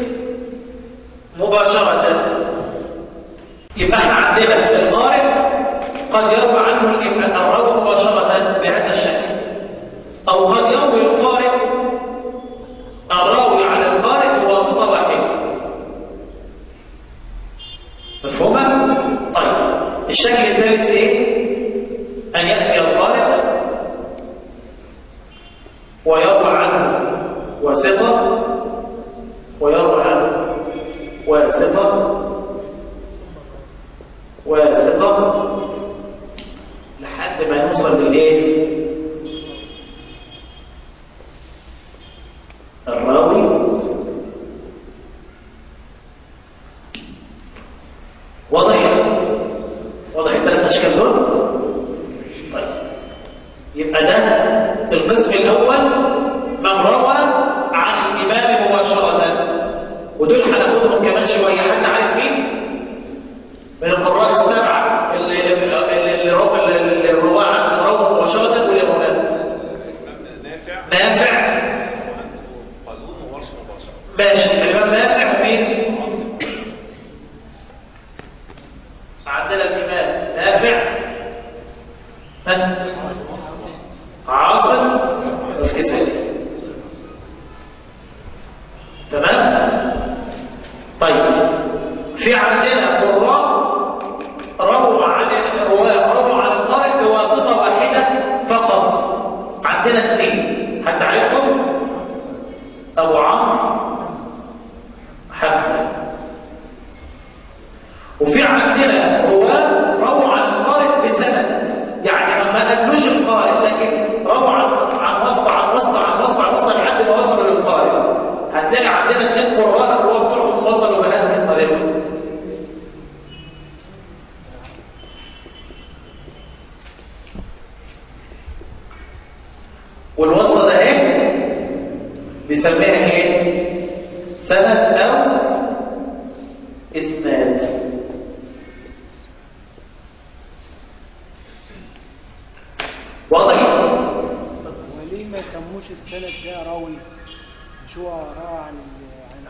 مباشرة يبقى احنا عندنا القارئ قد يروى عنه الإمام الراوي مباشرة بهذا الشكل أو قد يروي القارئ الراوي على القارئ بواسطة واحدة مفهومة؟ طيب الشكل الثالث ايه؟ أن يأتي القارئ ويروى عنه وثقة ويروى عنه وثقة وثقة لحد ما نوصل للايه؟ الراوي واضح واضح الثلاث اشكال دول طيب يبقى ده القسم الاول من روى عن الامام مباشره ودول هناخدهم كمان شويه حد عارف مين من القراء السبعه اللي اللي اللي روى اللي روى عن روى مباشره ولا مولانا نافع نافع قانون وورش مباشرة ماشي الإمام نافع ومين؟ عندنا الإمام نافع من؟ عاصم والكسائي تمام؟ طيب في عندنا قراء رووا عن الرواة رووا عن القارئ بواسطة واحدة فقط عندنا اثنين هتعرفهم أبو عمرو حمزة وفي عندنا رواة رووا عن القارئ بسند يعني ما قالوش القارئ لكن رووا عن عن وصف عن وصف عن وصف عن وصف لحد ما وصلوا للقارئ هتلاقي عندنا اثنين قراء الرواة بتوعهم وصلوا بهذه الطريقة والوصفة ده ايه؟ بيسميها ايه؟ سند او اسناد واضح؟ وليه ما يسموش السند ده راوي مش هو راوي عن ال- عن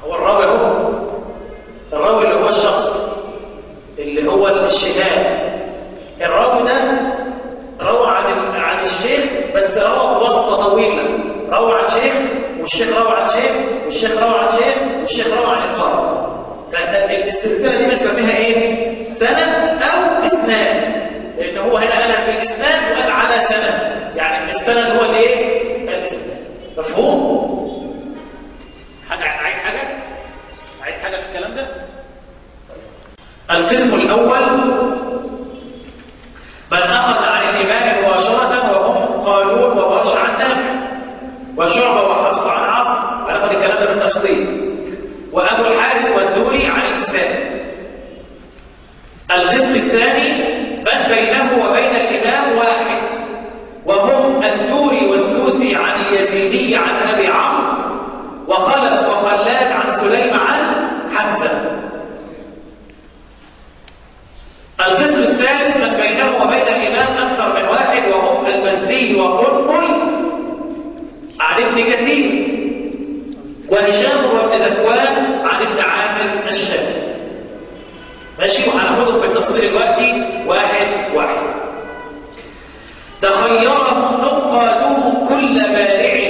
والشهاد الراوي ده روى عن ال- عن الشيخ بس روى بواسطه طويله روى عن شيخ والشيخ روى عن شيخ والشيخ روى عن شيخ والشيخ روى عن القارئ فالسلسله دي بنسميها ايه سند او اسناد لان هو هنا قالها في الاسناد وقال على سند يعني السند هو الايه الاسناد مفهوم حاجه عايز حاجه عايز حاجه في الكلام ده القسم الاول من أخذ عن الإمام مباشرة وهم قالون وورش عن نافع وشعبة وحفص عن عاصم هناخد الكلام ده بالتفصيل وأبو الحارث والدوري عن الكتاب القسم الثاني من بينه وبين الإمام واحد وهم الدوري والسوسي عن اليزيدي عن أبي عمرو وخلف وخلاد عن سليم عن حسن القسم الثالث من بينه وبين الإمام أكثر من واحد وهم المزي وقرقل عن ابن كثير وهشام وابن ذكوان عن ابن عامر الشافعي ماشي وهناخدهم بالتفصيل دلوقتي واحد واحد تخيرهم نقادهم كل بارع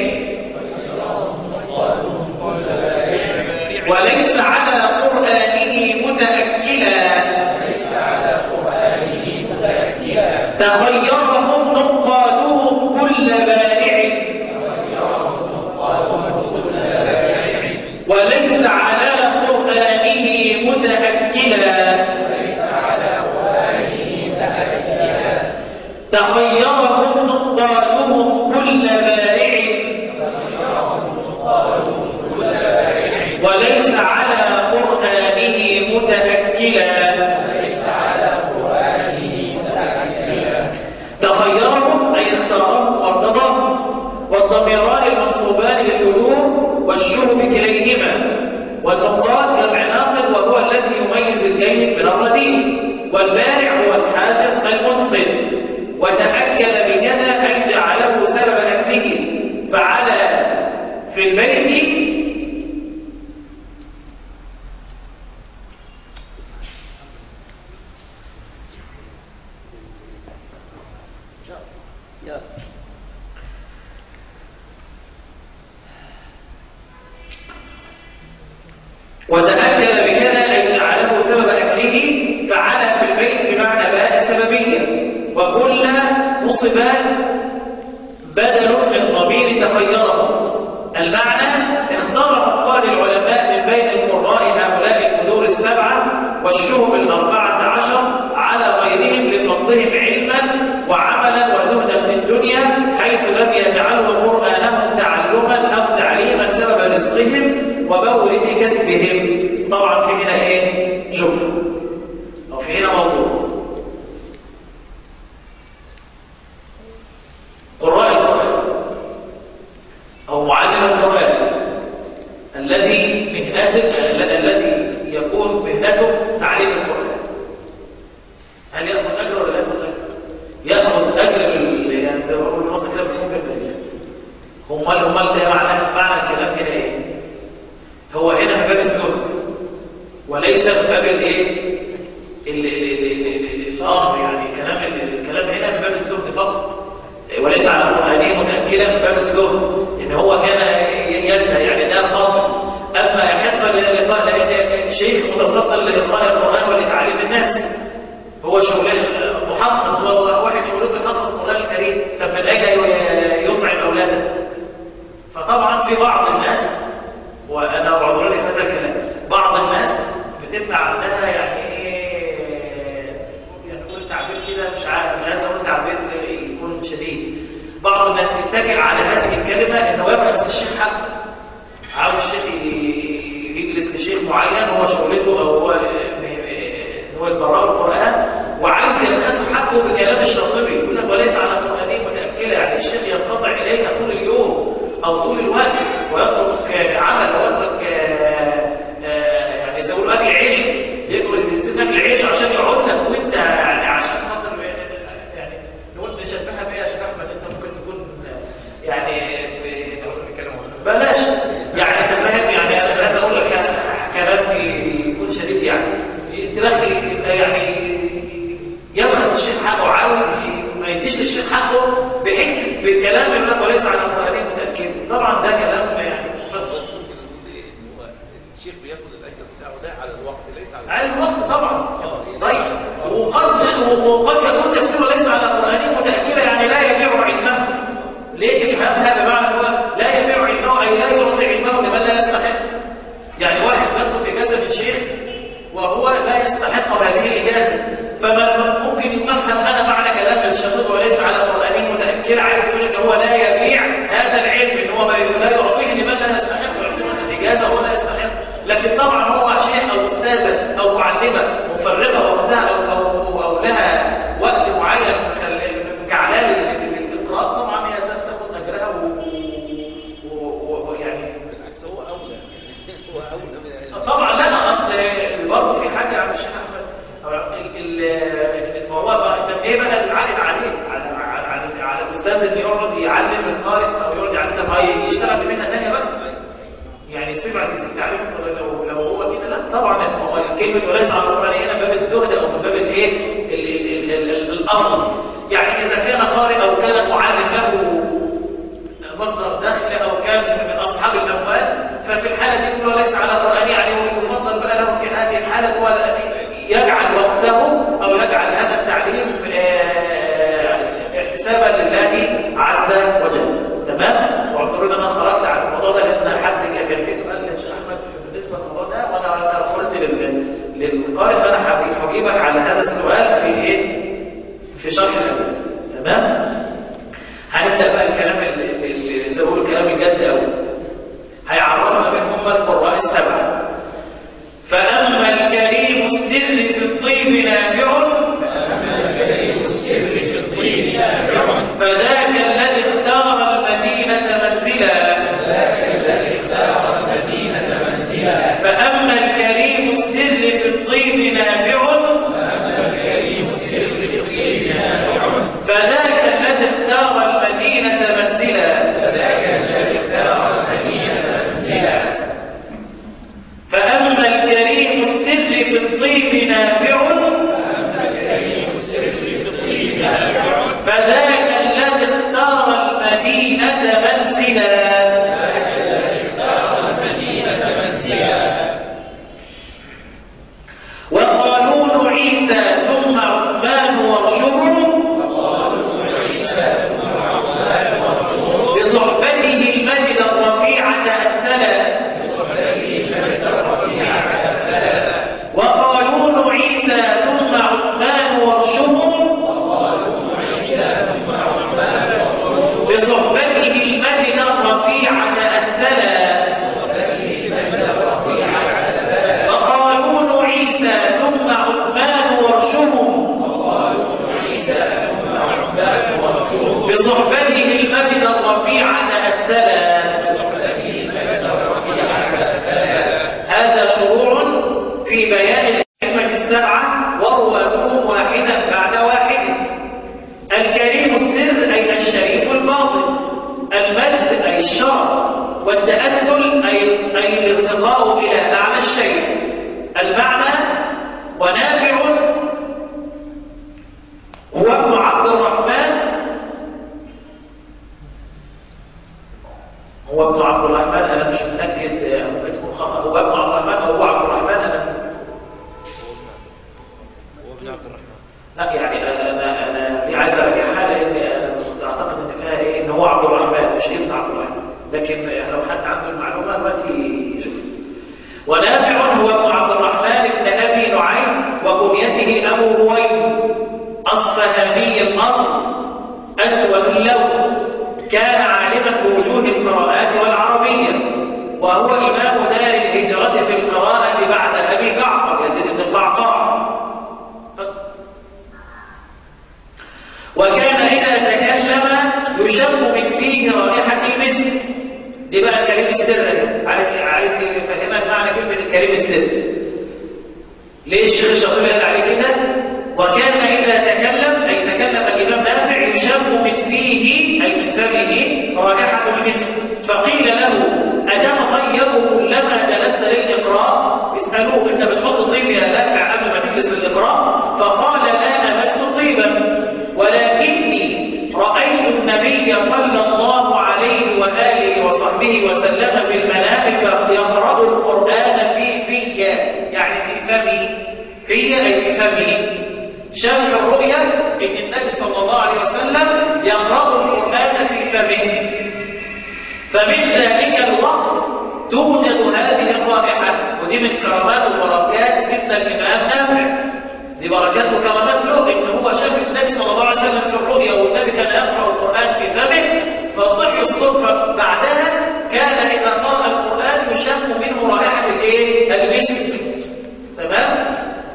وليس على قرآنه متأكلا تغيرهم نقادهم كل بارع وليس على قرآنه متأكلا تغيرهم نقادهم كل بارع وليس على قرآنه متأكلا تخيرهم أي اختارهم وارتضاهم والضميران المنصوبان للألوم والشهب كليهما والنقاد جمع ناقد وهو الذي يميز الجيد من الرديء والبارع هو الحاذق المتقن وتأكد بكذا أن جعله سبب أكله فعلى في البيت وتأكد بكذا أن جعله سبب أكله فعلى في البيت بمعنى باء السببية وكل نصبان بدل من ضمير تخيره المعنى اختار أفكار العلماء من بين القراء هؤلاء البذور السبعة والشهب الأربعة عشر على غيرهم لفضلهم علما وعملا وزهدا في الدنيا حيث لم يجعلوا قرآنهم تعلما أو تعليما سبب رزقهم ومورد كسبهم طبعا في هنا ايه شوف او في هنا موضوع قراء القرآن او معلم القرآن الذي مهنته الذي يكون مهنته تعليم القرآن هل يأخذ أجر ولا يأخذ أجر؟ يأخذ أجر ال- يعني زي ما بقول الوقت كده بيكون بالمليون هم هم ده معنى معنى الكلام كده ايه؟ هو هنا في باب الزهد وليس في باب الايه ال- ال- ال- ال- الامر يعني كلام ال- الكلام هنا في باب الزهد فقط وليس على قرآنه متأكدا في باب الزهد ان هو كان ينهى يعني ده خاص اما يحب للقاء لان شيخ متفضل لإلقاء القرآن ولتعليم الناس هو شغله محفظ هو واحد شغلته يحفظ القرآن الكريم طب من اين يطعم اولاده فطبعا في بعض الناس وانا بعذر لي هذا الكلام بعض الناس بتبقى عندها يعني ايه يعني تقول تعبير كده مش عارف مش عايز اقول تعبير يكون شديد بعض الناس تتكل على هذه الكلمه انه يبحث الشيخ حقه عاوز الشيخ ي- يجلس لشيخ معين هو شغلته او هو هو يقرأ القرآن وعايز يلخص حقه بكلام الشاطبي يقول لك وليس على قرآنه متأكلة يعني الشيخ ينقطع إليك طول اليوم أو طول الوقت ويترك عمل ويترك آه، آه، يعني زي ما بيقولوا أكل عيش يقول يسيب أكل عيش عشان يقعد لك وأنت يعني عشان خاطر يعني نقول نشبهها بإيه يا شيخ أحمد أنت ممكن تكون آه، يعني ب- بلاش يعني أنت فاهم يعني أنا مش عايز أقول لك كلام- كلام يكون شديد يعني دماغي يعني حقه بحته بالكلام اللي لك وليس على القرآنين متأكد طبعا ده كلام يعني بس ممكن نقول ايه إن هو الشيخ بياخد الاجر بتاعه ده على الوقت ليس على على الوقت طبعا طيب وقد وقد يكون تفسيره ليس على القرآنين متأكدة يعني لا يبيع علمه ليه تفهم هذا معنى هو لا يبيع علمه أي لا يعطي علمه لمن لا يستحق يعني واحد يطلب إجازة من شيخ وهو لا يستحق هذه الإجازة فمن ممكن يفهم هذا معنى كلام الشيخ وليس على القرآنين متأكد عايز يقول إن هو لا يبيع هذا العلم إن هو ما لا يعطيه لمن لا يستحق يعطيه الإجازة هو لا يستحق لكن طبعا هو شيخ أو أستاذة أو معلمة مفرغة وقتها أو, أو, أو لها وقت معين مخل- كعلال للإقراء طبعا هي تاخد أجرها و- و- ويعني بالعكس هو اولى هو اولى من طبعا لا اصل برضه في حاجه يا عم الشيخ احمد ال- ال- هو بقى طب ايه بقى العائد عليه على على على, على الاستاذ اللي يقعد يعلم القارئ او يقعد يعلم طب هي- يشتغل في مهنه ثانيه بقى يعني تبعت التعليم لو لو هو كده لا طبعا هو كلمه وليس على القران هنا باب الزهد او من باب الايه ال- ال- ال- ال- الاصل يعني اذا كان قارئ او كان معلم له مصدر دخل او كان من اصحاب الاموال ففي الحاله دي كله ليس على قرآن يعني ويفضل بقى له في هذه الحاله هو يجعل وقته او يجعل هذا التعليم آه، احتسابا لله عز وجل تمام واعتبر ان انا خرجت عن الموضوع ده لان حد كان في سؤال للشيخ احمد بالنسبه للموضوع ده وانا قلت لل- للقارئ فانا حبيت هجيبك على هذا السؤال في ايه في شرح الأدب تمام هنبدأ بقى الكلام اللي اللي زي ما بيقولوا الكلام الجد قوي هيعرفنا منهم بس القراء السبعة فأما الكريم السر في الطيب نافع فذاك الذي اختار المدينة منزلا فأما الكريم السر في الطيب نافع فذاك الذي اختار المدينة منزلا فأما الكريم السر في الطيب نافع فذاك الذي اختار المدينة منزلا وقالون عيسى ثم عثمان وارشهم بصحبته المجد الرفيعة أثلا وقالون عيسى ثم عثمان وارشهم بصحبته المجد الرفيعة أثلا وقالون عيسى ثم عثمان وارشهم بصحبته المجد الرفيعة أثلا هذا شروع في بيان الأئمة السبعة ورواتهم واحدا بعد واحد الكريم السر أي الشريف الباطن المجد أي الشرف والتأثل أي أي الارتقاء إلى أعلى الشيء المعنى ونافع هو ابن عبد الرحمن هو ابن عبد الرحمن أنا مش متأكد آه، ممكن تكون خطأ هو ابن عبد الرحمن أو هو عبد الرحمن أنا هو ابن عبد الرحمن لا يعني انا انا انا دي عايز ارجعها لان انا كنت اعتقد ان فيها ايه ان هو عبد الرحمن مش ابن عبد الرحمن لكن لو حد عنده المعلومه دلوقتي يشوف ونافع هو ابن عبد الرحمن بن ابي نعيم وكنيته ابو رويد اصفهاني الاصل اسود اللون كان عالما بوجوه القراءات والعربيه وهو امام دار الهجره في القراءه بعد ابي جعفر يزيد بن القعقاع وكان إذا تكلم يشم من فيه رائحة المسك دي بقى كلمة السر عايز عايز يفهمك معنى كلمة كلمة السر ليه الشيخ الشاطبي قال عليه كده وكان إذا تكلم أي تكلم الإمام نافع يشم من فيه أي من فمه رائحة المسك فقيل له أتتطيب كلما جلست للإقراء اسألوه أنت بتحط طيب يا نافع قبل ما تجلس للإقراء فقال لا أمس طيبا ولكني رأيت النبي صلى الله عليه وآله وصحبه وسلم في المنام فيقرأ القرآن في في يعني في فمي في أي في فمي شرح الرؤيا إن النبي صلى الله عليه وسلم يقرأ القرآن في فمه فمن ذلك الوقت توجد هذه الرائحة ودي من كرامات وبركات مثل الإمام نافع دي بركات وكرامات له إن هو شاف النبي صلى الله عليه وسلم في الرؤيا والنبي كان يقرأ القرآن في فمه فصحي الصدفة بعدها كان إذا قرأ القرآن يشم منه رائحة الإيه؟ المسك تمام؟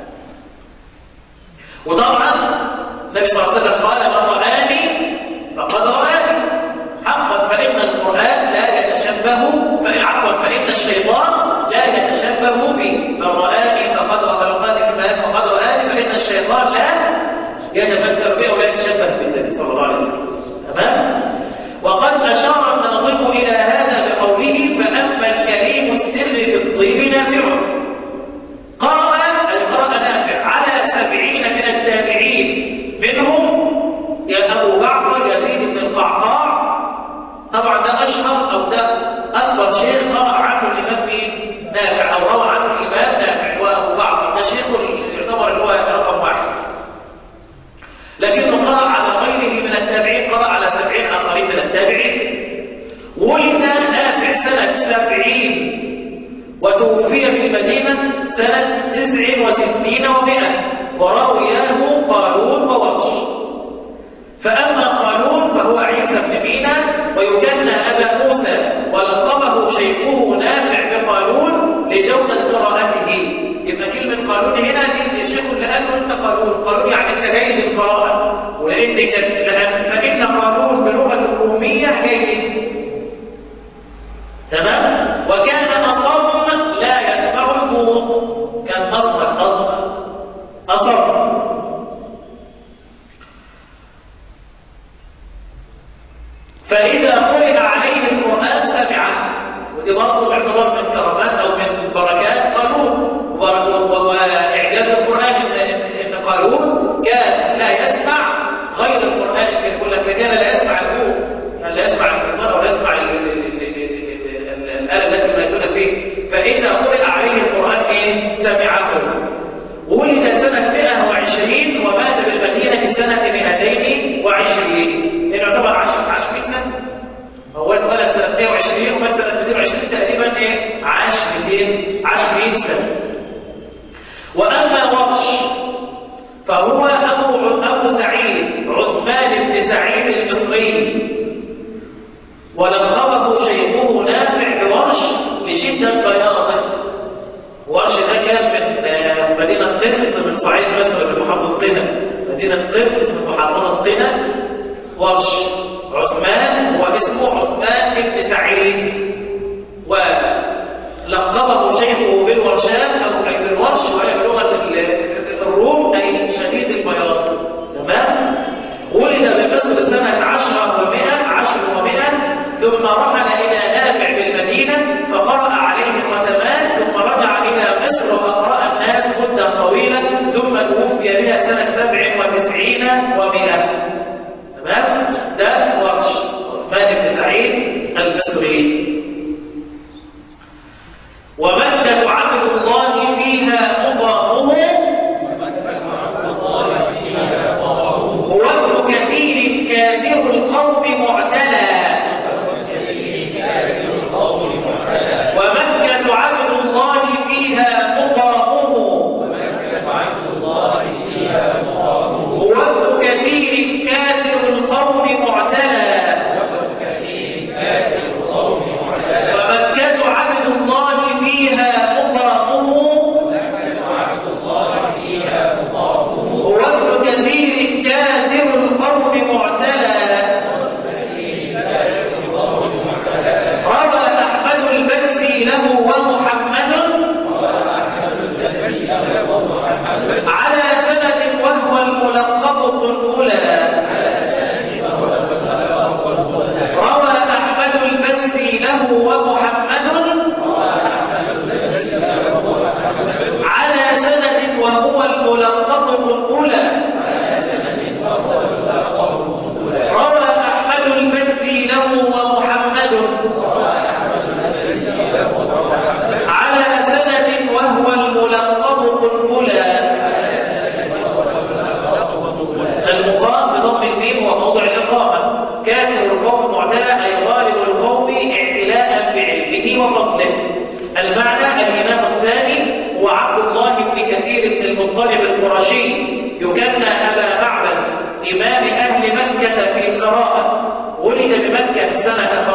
وطبعا النبي صلى الله عليه وسلم قال من رآني فقد رآني حقا فإن القرآن لا يتشبه فإن عفوا فإن الشيطان لا يتشبه بي من رآني فقد رآني في المنام فقد رآني فإن الشيطان لا يتفكر به ولا يتشبه بالنبي صلى الله عليه وسلم تمام وقد أشار الناظم إلى هذا بقوله فأما الكريم السر في الطيب نافع قرأ أي قرأ نافع على سبعين من التابعين منهم يا أبو جعفر يزيد بن القعقاع طبعا ده أشهر أو ده أكبر شيخ قرأ عنه الإمام مين؟ نافع أو روى عنه الإمام نافع وأبو جعفر ده شيخه يعتبر اللي هو رقم واحد لكنه قرأ على غيره من التابعين قرأ على سبعين آخرين من التابعين ولد نافع سنة سبعين وتوفي بالمدينة سنة تسع وستين ومائة وروياه قالون وورش فأما قالون فهو عيسى بن مينا ويكنى أبا موسى ولقبه شيخه نافع بقالون لجودة قراءته يبقى كلمة قالون هنا دي الشيخ اللي قال له أنت قالون قالون يعني أنت جيد القراءة ولأن كان فإن قالون بلغة الرومية جيد تمام وكان أطم لا يدفع الفوق كان أطم أطم أطم فإذا قرئ عليه القرآن سمعه ودي برضه باعتبار من كرامات أو من بركات قانون وإعجاز القرآن إن قانون كان لا يسمع غير القرآن كان يقول لك كان لا يسمع الأول كان لا يسمع المزمار أو لا يسمع الآلة التي يميزون فيه فإذا قرئ عليه القرآن إيه؟ سمعه ولد سنة 120 ومات بالمدينة سنة 220 لأنه يعتبر عاش عاش 100 سنة هو اتولد سنة 120 ومات سنة 220 تقريبا إيه؟ عاش 200 عاش 100 سنة وأما وقش فهو أبو أبو سعيد عثمان بن سعيد المصري ولقبه شيخه نافع بورش لشدة بياضه ورش ده كان من مدينة قفط من صعيد مصر من محافظة قنا مدينة قفط من محافظة قنا ورش عثمان هو اسمه عثمان بن سعيد ولقبه شيخه بالورشات أو أي بالورش وهي بلغة الروم أي شديد البياض تمام ولد بمصر سنة عشرة ومئة عشر ومئة ثم رحل إلى نافع بالمدينة فقرأ عليه ختمان ثم رجع إلى مصر وقرأ الناس مدة طويلة ثم توفي بها سنة سبع وتسعين ومئة تمام؟ ده ورش عثمان بن سعيد المصري المطلب القرشي يكنى أبا معبد إمام أهل مكة في القراءة ولد بمكة سنة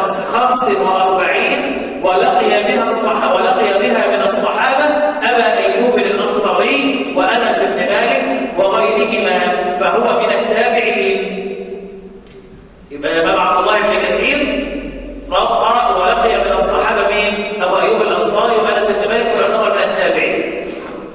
45 ولقي بها الصحابة ولقي بها من الصحابة أبا أيوب الأنصاري وأنس بن مالك وغيرهما فهو من التابعين يبقى الإمام عبد الله بن كثير قرأ ولقي من الصحابة مين؟ أبو أيوب الأنصاري وأنس بن مالك ويعتبر من التابعين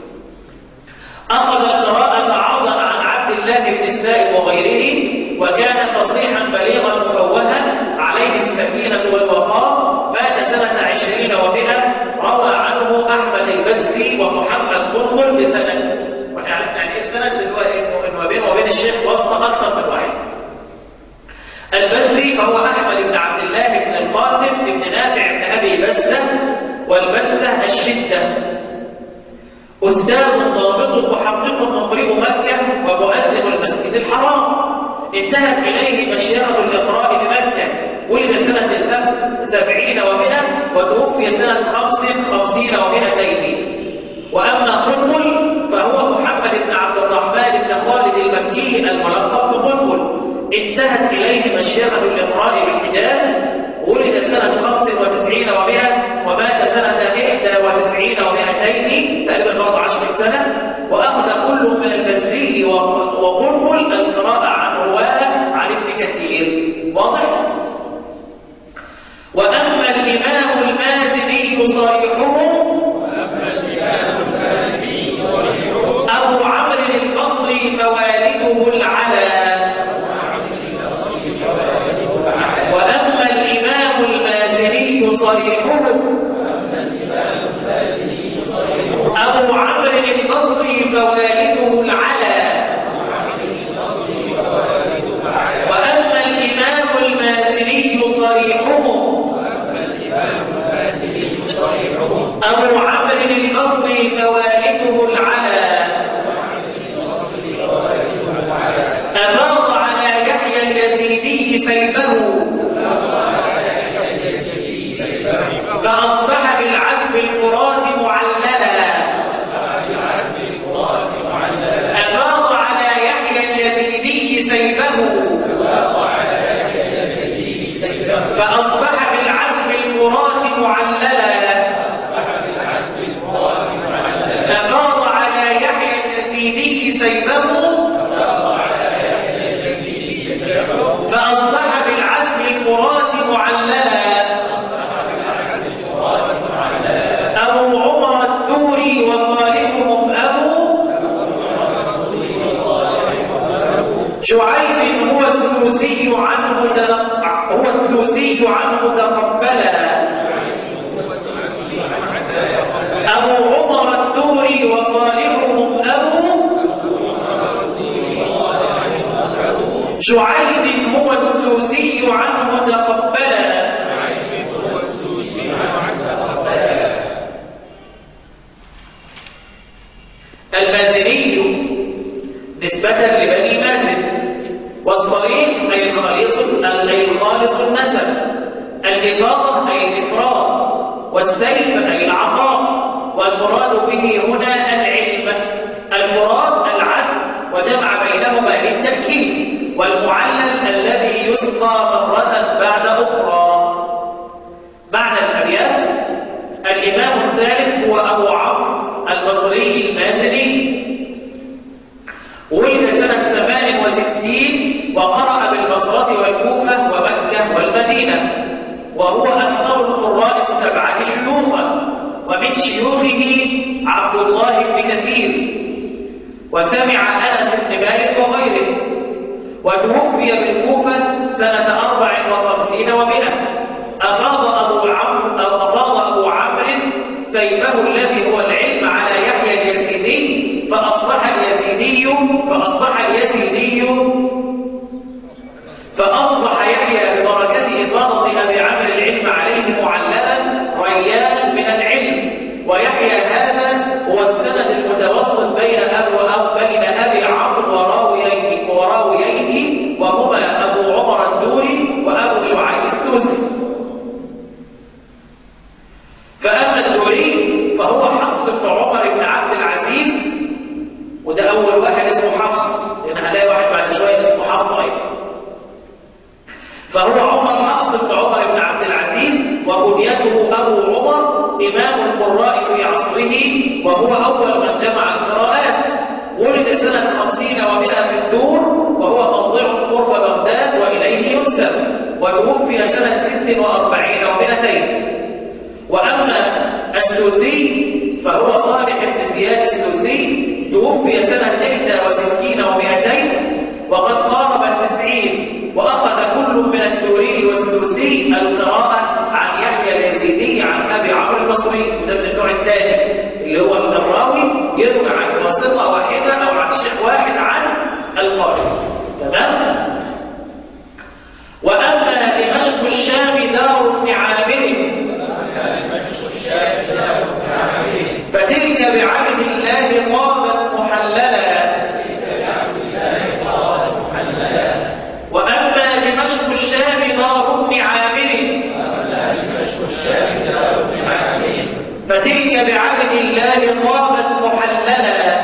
أخذ القراءة عرضا عن عبد الله بن السائب وغيره وكان فصيحا بليغا مفوها عليه السكينة والوقار مات سنة عشرين ومئة روى عنه أحمد البزري ومحمد قنبل بسند يعني السند اللي هو إنه بينه وبين الشيخ واسطة أكثر من واحد البزري هو أحمد بن عبد الله بن القاسم بن نافع بن أبي بزة والبزة الشدة أستاذ ضابط محقق مقرب مكة ومؤذن المسجد الحرام انتهت إليه مشيخة الإقراء بمكة ولد سنة سبعين ومئة وتوفي سنة خمس خمسين ومئتين وأما قنبل فهو محمد بن عبد الرحمن بن خالد المكي الملقب بقنبل انتهت إليه مشيخة الإقراء بالحجاز ولد سنة خمس وتسعين ومئة ومات سنة إحدى وتسعين ومئتين تقريبا بعض عشر سنة وأخذ كل من البزري وقنبل القراءة عن رواه عن ابن كثير واضح؟ وأما الإمام المازني صريحه أبو عمرو البصري فوالده العلا وأما الإمام المازني صريحه أبو عمرو البصري فوالده العلا وأما الإمام المازني صريحه أبو عمرو البصري فوالده العلا أفاض على يحيى اليزيدي فيبه فأصبح بالعذب الفرات معللا أفاض على يحيى اليزيدي سيفه فأصبح بالعذب الفرات معللا أفاض على يحيى اليزيدي سيفه فأصبح بالعزم الفرات معللا أبو عمر الدوري وصالحهم أبو شعيب هو السوسي عنه تلق- هو السوسي عنه تقبلا أبو عمر الدوري وصالحهم أبو شعيب هو السوسي عنه تقبلا المازني نسبة لبني مازن والصريح أي الخالص أي الخالص النسب الإفاضة أي الإفراد والسيف أي العطاء والمراد به هنا العلم المراد العدل وجمع بينهما للتأكيد والمعلل الذي يسقى مرة بعد أخرى بعد الأبيات الإمام الثالث هو أبو عمرو البصري المازني ولد سنة 68 وقرأ بالبصرة والكوفة ومكة والمدينة وهو أكثر القراء السبعة شيوخا ومن شيوخه عبد الله بن كثير وسمع أنس بن مالك وغيره وتوفي بالكوفة سنة أربع وخمسين ومئة أفاض أبو عمرو أو أفاض أبو عمرو سيفه الذي هو العلم على يحيى اليزيدي فأصبح اليزيدي فأصبح اليزيدي فأصبح يحيى ببركة إفاضة أبي عمرو العلم عليه معلما ريانا من العلم ويحيى هذا هو السند المتوسط بين أبو أو بين أبي عمرو وراويه وراويه وهما أبو عمر الدوري وأبو شعيب السوسي فأما الدوري فهو حفص بن عمر بن عبد العزيز وده أول واحد اسمه حفص لأن هنلاقي واحد بعد شوية اسمه حفص أيضا فهو عمر حفص بن عمر بن عبد العزيز وكنيته أبو عمر إمام القراء في عصره وهو أول من جمع القراءات ولد سنة خمسين ومئة في الدور وهو موضع قرب بغداد وإليه ينسب وتوفي سنة ست وأربعين ومئتين وأما السوسي فهو صالح بن زياد السوسي توفي سنة إحدى وستين ومئتين وقد قارب التسعين وأخذ كل من الدوري والسوسي القراءة عن يحيى اليزيدي عن أبي عمرو البصري وده من النوع الثاني اللي هو من الراوي يروي عن واسطة واحدة أو عن شيخ واحد عن القارئ تمام؟ وأما دمشق الشام دار ابن عامر فتلك بعهد الله طابت محللا وأما دمشق الشام دار ابن عامر فتلك بعهد الله طابت محللا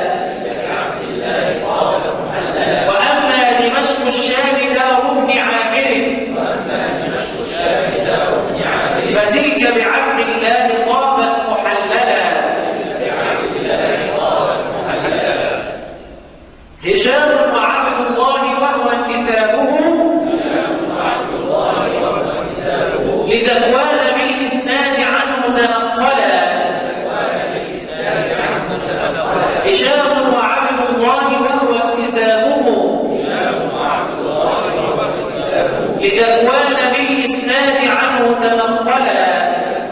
وأما دمشق الشام دار ابن عامر فتلك بعهد الله طابت محللا هشام وعبد الله وهو كتابه لذكوان بالإسناد عنه تنقلا هشام وعبد الله وهو كتابه لذكوان بالإسناد عنه تنقلا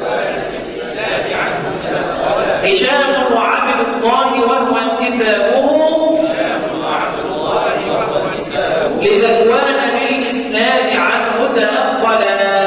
هشام وعبد الله وهو انتسابه لذكوان بالإسناد عنه تنقلا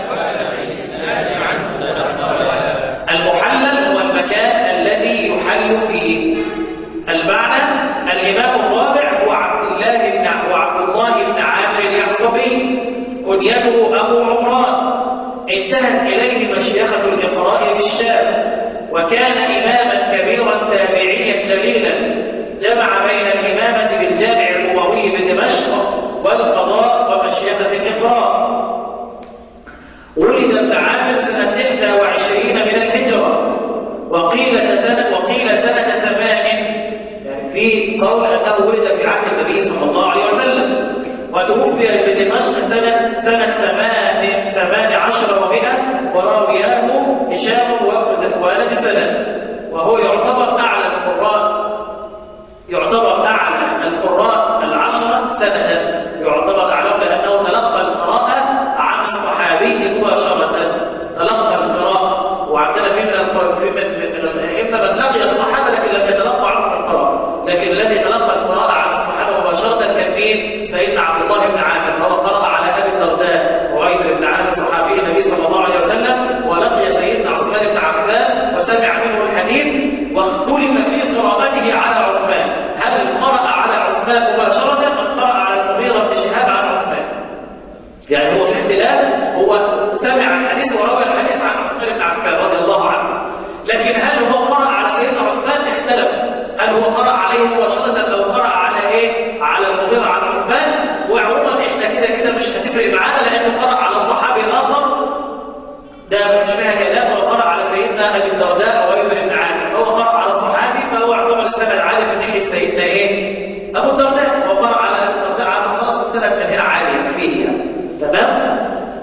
المحلل هو المكان الذي يحل فيه المعنى الإمام الرابع هو عبد الله بن وعبد الله بن عامر اليعقوبي كنيته أبو عمران انتهت إليه مشيخة الإقراء بالشام وكان إماما كبيرا تابعيا جليلا جمع بين الإمامة بالجامع اللغوي بدمشق والقضاء ومشيخة الإقراء ولد ابن عامر سنة 21 من الهجرة وقيل سنة وقيل سنة ثمان يعني في قول أنه ولد في عهد النبي صلى الله عليه وسلم وتوفي بدمشق سنة سنة ثمان ثمان عشر ومئة وراوياه هشام وابن ذكوان البلد وهو يعتبر أعلى القراء يعتبر أعلى القراء العشرة سندا يعتبر أعلى لأنه تلقى القراءة عن الصحابي مباشرة تلقى القراءة وعندنا في من القراء في من من إما من لقي الصحابة لكن لم يتلقى عنهم القراءة لكن الذي تلقى القراءة عن الصحابة مباشرة كان مين؟ سيدنا عبد الله بن عامر فهو قرأ على أبي الدرداء وغير بن عامر صحابي النبي صلى الله عليه وسلم ولقي سيدنا عثمان بن عفان وسمع منه الحديث واختلف في قراءته على عثمان هل قرأ على عثمان مباشرة أم قرأ على المغيرة بن شهاب عن عثمان يعني هو في اختلاف هو سمع الحديث وروى الحديث عن عثمان بن عفان رضي الله عنه لكن هل هو قرأ على سيدنا عثمان اختلف هل هو قرأ عليه مباشرة أو قرأ على إيه على المغيرة عن عثمان وعموما إحنا كده كده مش هتفرق معانا لأنه قرأ على صحابي آخر ده مش فيها كلام هو قرأ على سيدنا أبي الدرداء وابن بن عامر فهو قرأ على صحابي فهو يعتبر السند عالي في ناحية سيدنا إيه أبو الدرداء وقرأ على أبي الدرداء على خلاص السند من هنا عالي فيه يعني. تمام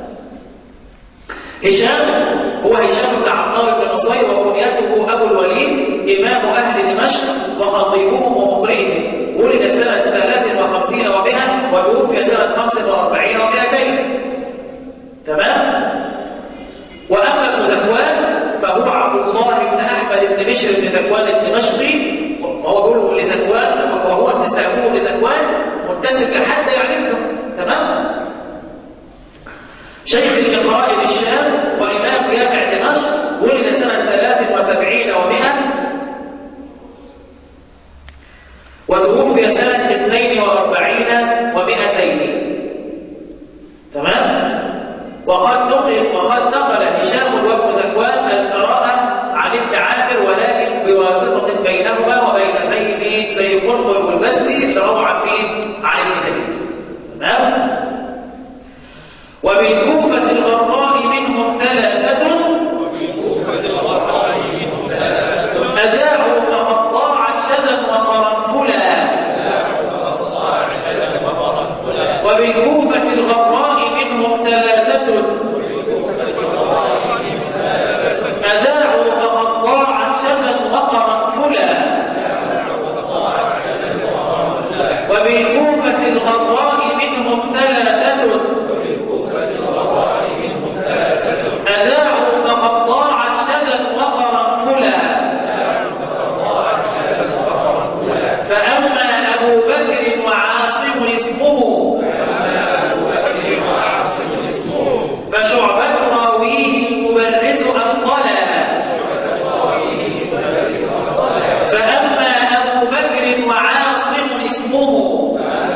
هشام هو هشام بن عمار بن نصير وكنيته أبو الوليد إمام أهل دمشق وخطيبهم ومقرئهم ولد سنة 53 و100 وتوفي سنة 45 و200 تمام وأما ابن ذكوان فهو عبد الله بن أحمد بن بشر بن ذكوان الدمشقي وهو بيقول لذكوان وهو انتسابه لذكوان متسب لحد يعرفه تمام شيخ الإقراء للشام وإمام جامع دمشق ولد سنة 73 و100 وتوفي سنة 42 و200 تمام؟ وقد نقل وقد نقل هشام وابن ذكوان القراءة عن ابن عامر ولكن بواسطة بينهما وبين زيد زي والقرب والبذل اللي روى عن مين؟ عن ابن كثير تمام؟ وبالكوفة الغراء منهم ثلاثة أذاعوا فقطاعا شذا وقرنفلا وبالكوفة الغراء منهم ثلاثة أذاعوا فقطاعا شذا وقرنفلا وبالكوفة الغراء منهم ثلاثة أذاعوا فقطاعا شذا وقرنفلا فأما أبو بكر وعاصم اسمه فشعبة راويه المبرز أفضلا فأما أبو بكر وعاصم اسمه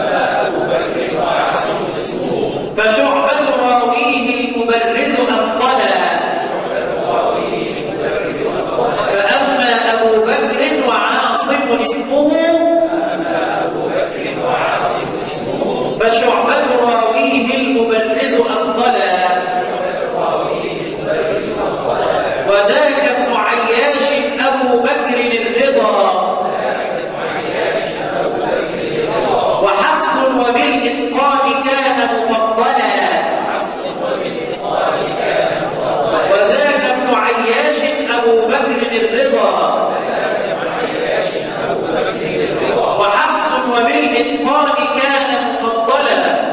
فشعبة راويه المبرز أفضلا فأما أبو بكر وعاصم اسمه فشعبة راويه المبرز أفضلا وذاك ابن عياش أبو بكر الرضا وحفص وبالإتقان كان مفضلا وذاك ابن عياش أبو بكر الرضا وحفص وبالإتقان كان مفضلا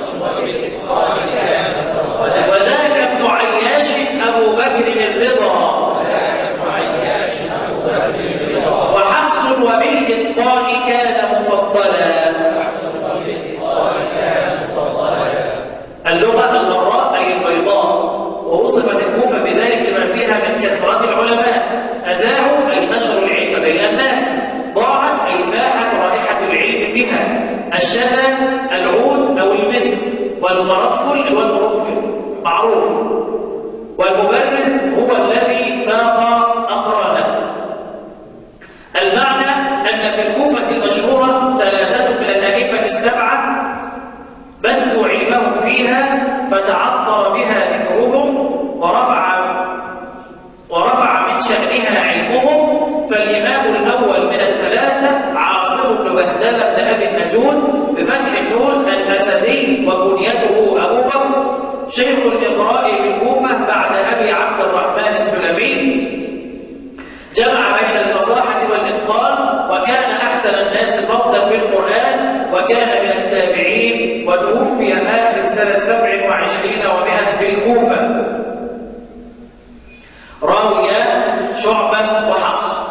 وذاك ابن عياش أبو بكر الرضا وحفص وبالإتقان كان مفضلا اللغة الغراء أي البيضاء ووصفت الكوفة بذلك لما فيها من كثرات العلماء أداه أي نشر العلم بين الناس ضاعت أي فاحت رائحة العلم بها الشذا العود أو المثل والمرفل والمرفل معروف والمبرد هو الذي فاق أقرانه المعنى أن في الكوفة المشهورة ثلاثة من الأئمة السبعة بثوا علمهم فيها فتعطر بها ذكرهم ورفع ورفع من شأنها علمهم فالإمام الأول من الثلاثة عاصم بن بهدلة بن أبي النجود بفتح النون الأسدي وبنيته أبو بكر شيخ الإقراء بالكوفة بعد أبي عبد الرحمن السلمي جمع بين الفصاحة والإتقان وكان أحسن الناس فضلا بالقرآن وكان من التابعين وتوفي آخر سنة سبع وعشرين ومائة بالكوفة راويا شعبة وحفص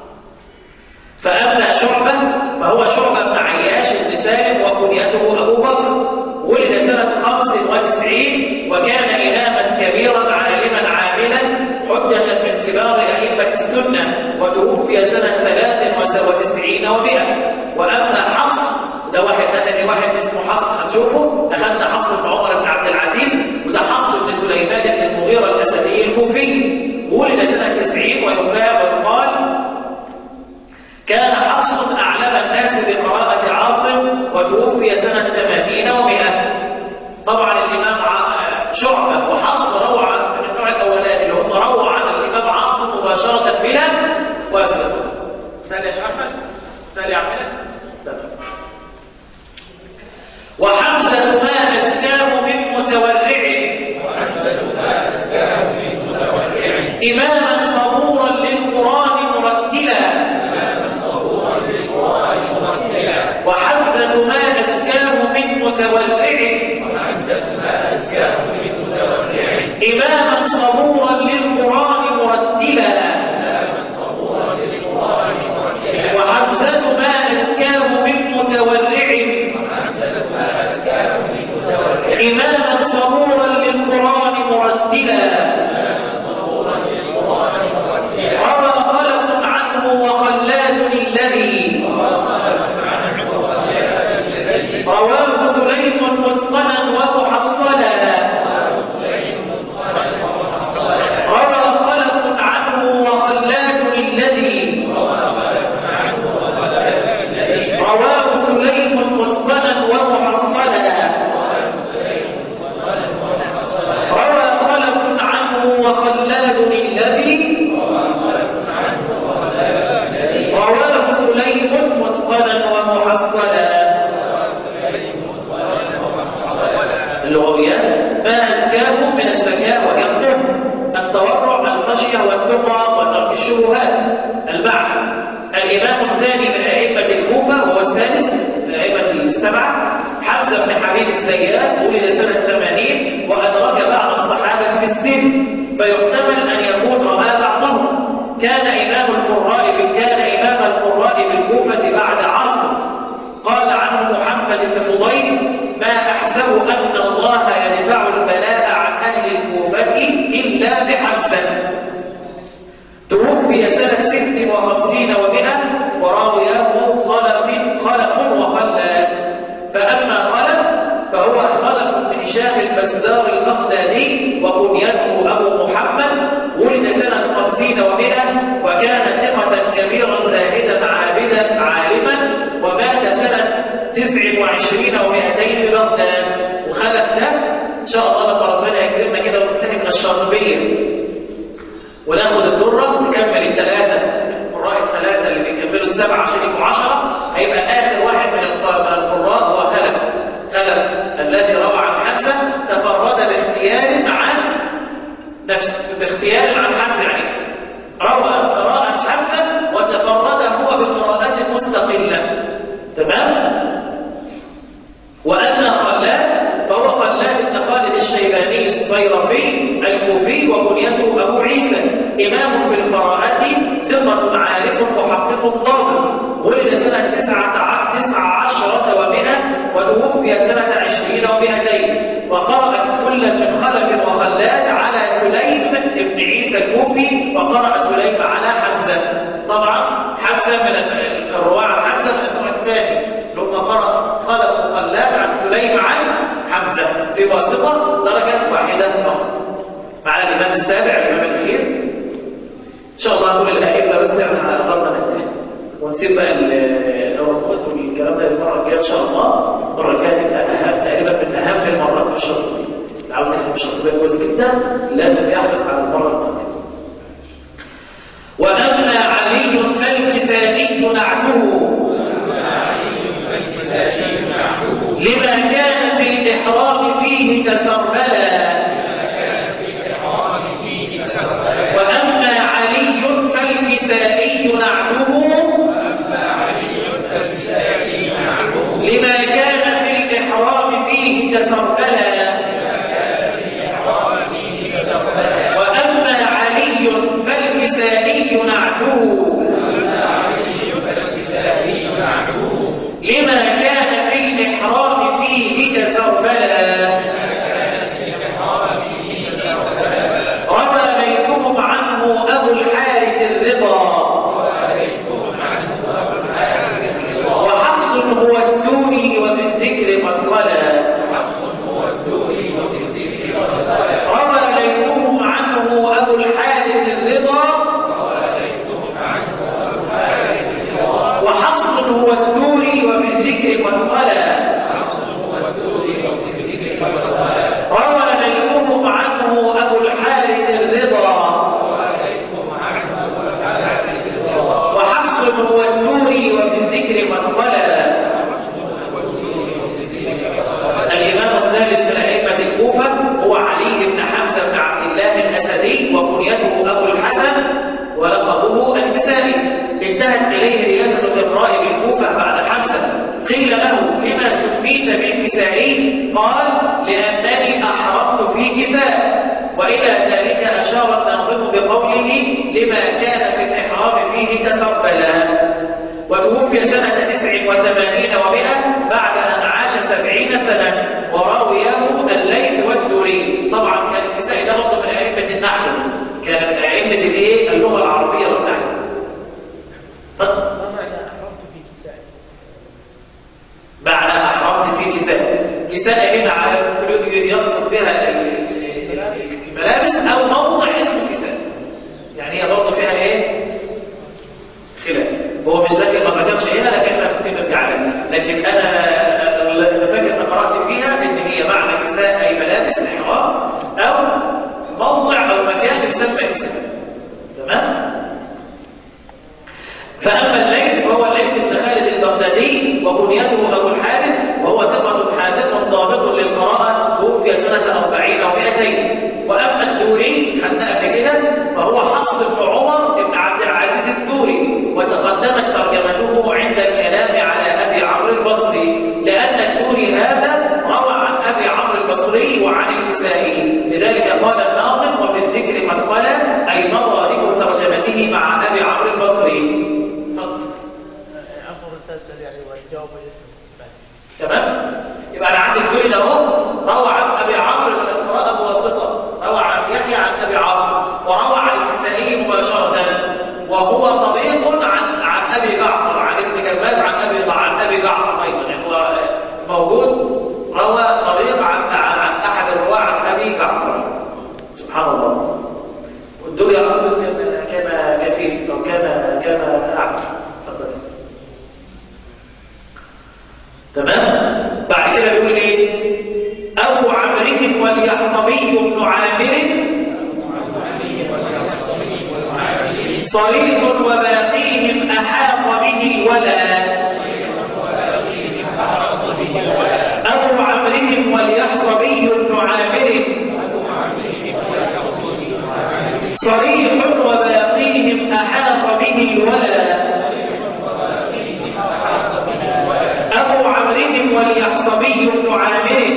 فأما شعبة فهو شعبة بن عياش بن سالم وكنيته أبو بكر ولد سنة 95 وكان إماما كبيرا عالما عاملا حجة من كبار أئمة السنة وتوفي سنة 93 ومئة وأما حفص ده واحد ده واحد اسمه حفص هتشوفه أخذنا حفص بن عمر بن عبد العزيز وده حفص بن سليمان بن المغيرة الأسدي الكوفي ولد سنة 90 ويقال ويقال كان حفص أعلم الناس بقراءة عاصم وتوفي سنة 80 و100 طبعا الإمام ع- شعبة وحفص روى عن من النوع الأولاني اللي هم روى عن الإمام عاصم مباشرة بلا وابدا ثاني يا شيخ أحمد ثاني عملك وحمزة ما أزكاه من متورع إماما صبورا للقرآن مرتلا وحمزة ما أزكاه من متورع إماما صبورا للقرآن مرتلا وحمزة ما أزكاه من متورع إماما صبورا للقرآن مرتلا روى خلف عنه وخلاد الذي رواه سليم متقنا ومحصلا روى خلف عنه وخلاد الذي الإمام الثاني من أئمة الكوفة وهو الثالث من أئمة السبعة حمزة بن حبيب الزيات ولد سنة 80 وأدرك بعض الصحابة في السن فيحتمل أن يكون رمى بعضهم كان إمام القراء كان إمام القراء بالكوفة بعد عصر قال عنه محمد بن فضيل ما أحسب أن الله يدفع البلاء عن أهل الكوفة إلا بحمزة توفي سنة ست وخمسين ومئة وراويه خلف خلف وخلاد فأما خلف فهو خلف بن هشام البزار البغدادي وكنيته أبو محمد ولد سنة خمسين ومئة وكان ثقة كبيرا زاهدا عابدا عالما ومات سنة تسع وعشرين ومئتين في بغداد وخلف ده إن شاء الله لما ربنا يكرمنا كده وننتهي من الشاطبية وناخد الدرة نكمل الثلاثة القراء الثلاثة اللي بيكملوا السبعة عشان يبقوا عشرة هيبقى آخر واحد من القراء هو خلف خلف الذي روى عن حمزة تفرد باختيار عن نفس باختيار عن حمزة يعني روى قراءة حمزة وتفرد هو بقراءات مستقلة تمام؟ وأما خلاد فهو خلاد بن خالد الشيباني الصيرفي الكوفي وبنيته أبو عيسى إمام في القراءة ثقة عارف محقق ضابط ولد سنة تسعة تسعة عشرة ومئة وتوفي سنة عشرين ومئتين وقرأت كل من خلف وخلاد على سليم بن عيسى الكوفي وقرأ سليم على حمزة طبعا حمزة من الرواة عن حمزة من النوع الثاني ثم قرأ خلف وخلاد عن سليم عن حمزة بواسطة درجة واحدة فقط مع الإمام السابع الإمام الأخير إن شاء الله نقول الأئمة بس احنا على قرن ننتهي ونسيب بقى الرقص والكلام ده المرة الجاية إن شاء الله المرة الجاية تبقى أهم تقريبا من أهم المرات في الشرطية اللي عاوز يفهم الشرطية كويس جدا لازم يحرص على المرة القادمة وأما علي فالكتاني نعته لما كان في الإحرام فيه ككربلا وأما علي فالكتائي نعته لما كان في الإحرام فيه ككربلا وأما علي فالكتائي نعته لما كان في الإحرام فيه ككربلا روى بيتهم عنه أبو الحارث الرضا وحفص هو الدوني وبالذكر قد خلا روى بيتهم عنه أبو الحارث الرضا وحفص هو الدوني وبالذكر قد خلا روى بيتهم عنه أبو الحارث الرضا وحفص هو النوري وبالذكر قد خلا الإمام الثالث من أئمة الكوفة هو علي بن حمزة بن عبد الله الأسدي وكنيته أبو الحسن ولقبه الكتابي انتهت إليه رياسة الإقراء بالكوفة بعد حمزة قيل له لما سميت بالكتابي قال لأنني أحرمت في كتاب وإلى ذلك أشار الناظم بقوله لما كان في الإحرام فيه تقبلا وتوفي سنة تسع وثمانين ومئة بعد أن عاش سبعين سنة وراويه الليث والدوري طبعا كان الكتاب ده برضه من أئمة النحو كان من أئمة الإيه اللغة العربية والنحو بعد أن أحرمت في كتاب كتاب هنا على يقصد بها الملابس أو موضع اسمه كتاب يعني هي برضه فيها إيه؟ خلاف هو مش ذاكر ما ذكرش هنا لكن انا ممكن ارجع لها لكن انا اللي فاكر انا قرات فيها ان هي معنى كساء اي ملابس الاحرام او موضع او مكان يسمى كتاب تمام فاما الليث فهو الليث بن خالد البغدادي وبنيته ابو الحارث وهو ثقة حازم ضابط للقراءة توفي سنة 40 أو 200 وأما الدوري خدنا قبل كده فهو حفص بن عمر بن عبد العزيز الدوري وتقدمت يسأل يعني والجواب تمام يبقى انا عندي الدليل اهو روى عن ابي عمرو القراءه بواسطه روى عن يحيى عن ابي عمرو وروى عن الكسائي مباشره وهو طريق عن عن ابي جعفر عن ابن جمال عن ابي عن ابي جعفر ايضا يعني هو موجود روى طريق عن عن, عن احد الرواه عن ابي جعفر سبحان الله والدنيا اصلا كما كما كفيف او كما كما اعمى تفضل تمام بعد كده بيقول ايه ابو عمرهم واليحصبي بن عامر طريق وباقيهم احاط به الولا ابو عمرهم واليحصبي بن عامر طريق وباقيهم احاط به الولا أبو عمرهم واليحصبي بن عامر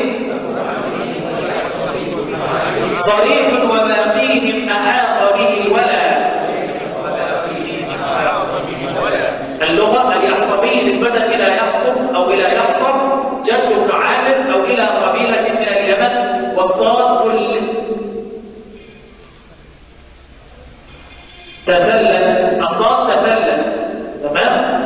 طريق وباقيهم أحاط به الولا اللغة اليحصبي نسبة إلى يحصب أو إلى يحصب جد بن عامر أو إلى قبيلة من اليمن والضاد كل تذلل الضاد تذلل تمام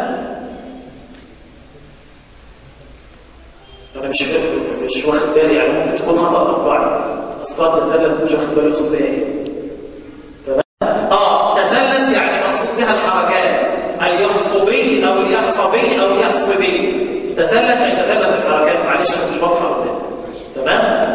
انا مش مش واخد بالي يعني ممكن تكون خطا مطبعي الصاد تذلل مش واخد بالي يقصد بيها ايه تمام اه تذلل يعني مقصود بها الحركات اليحصبي او اليحصبي او اليحصبي تذلل يعني تذلل الحركات معلش انا مش بفهم تمام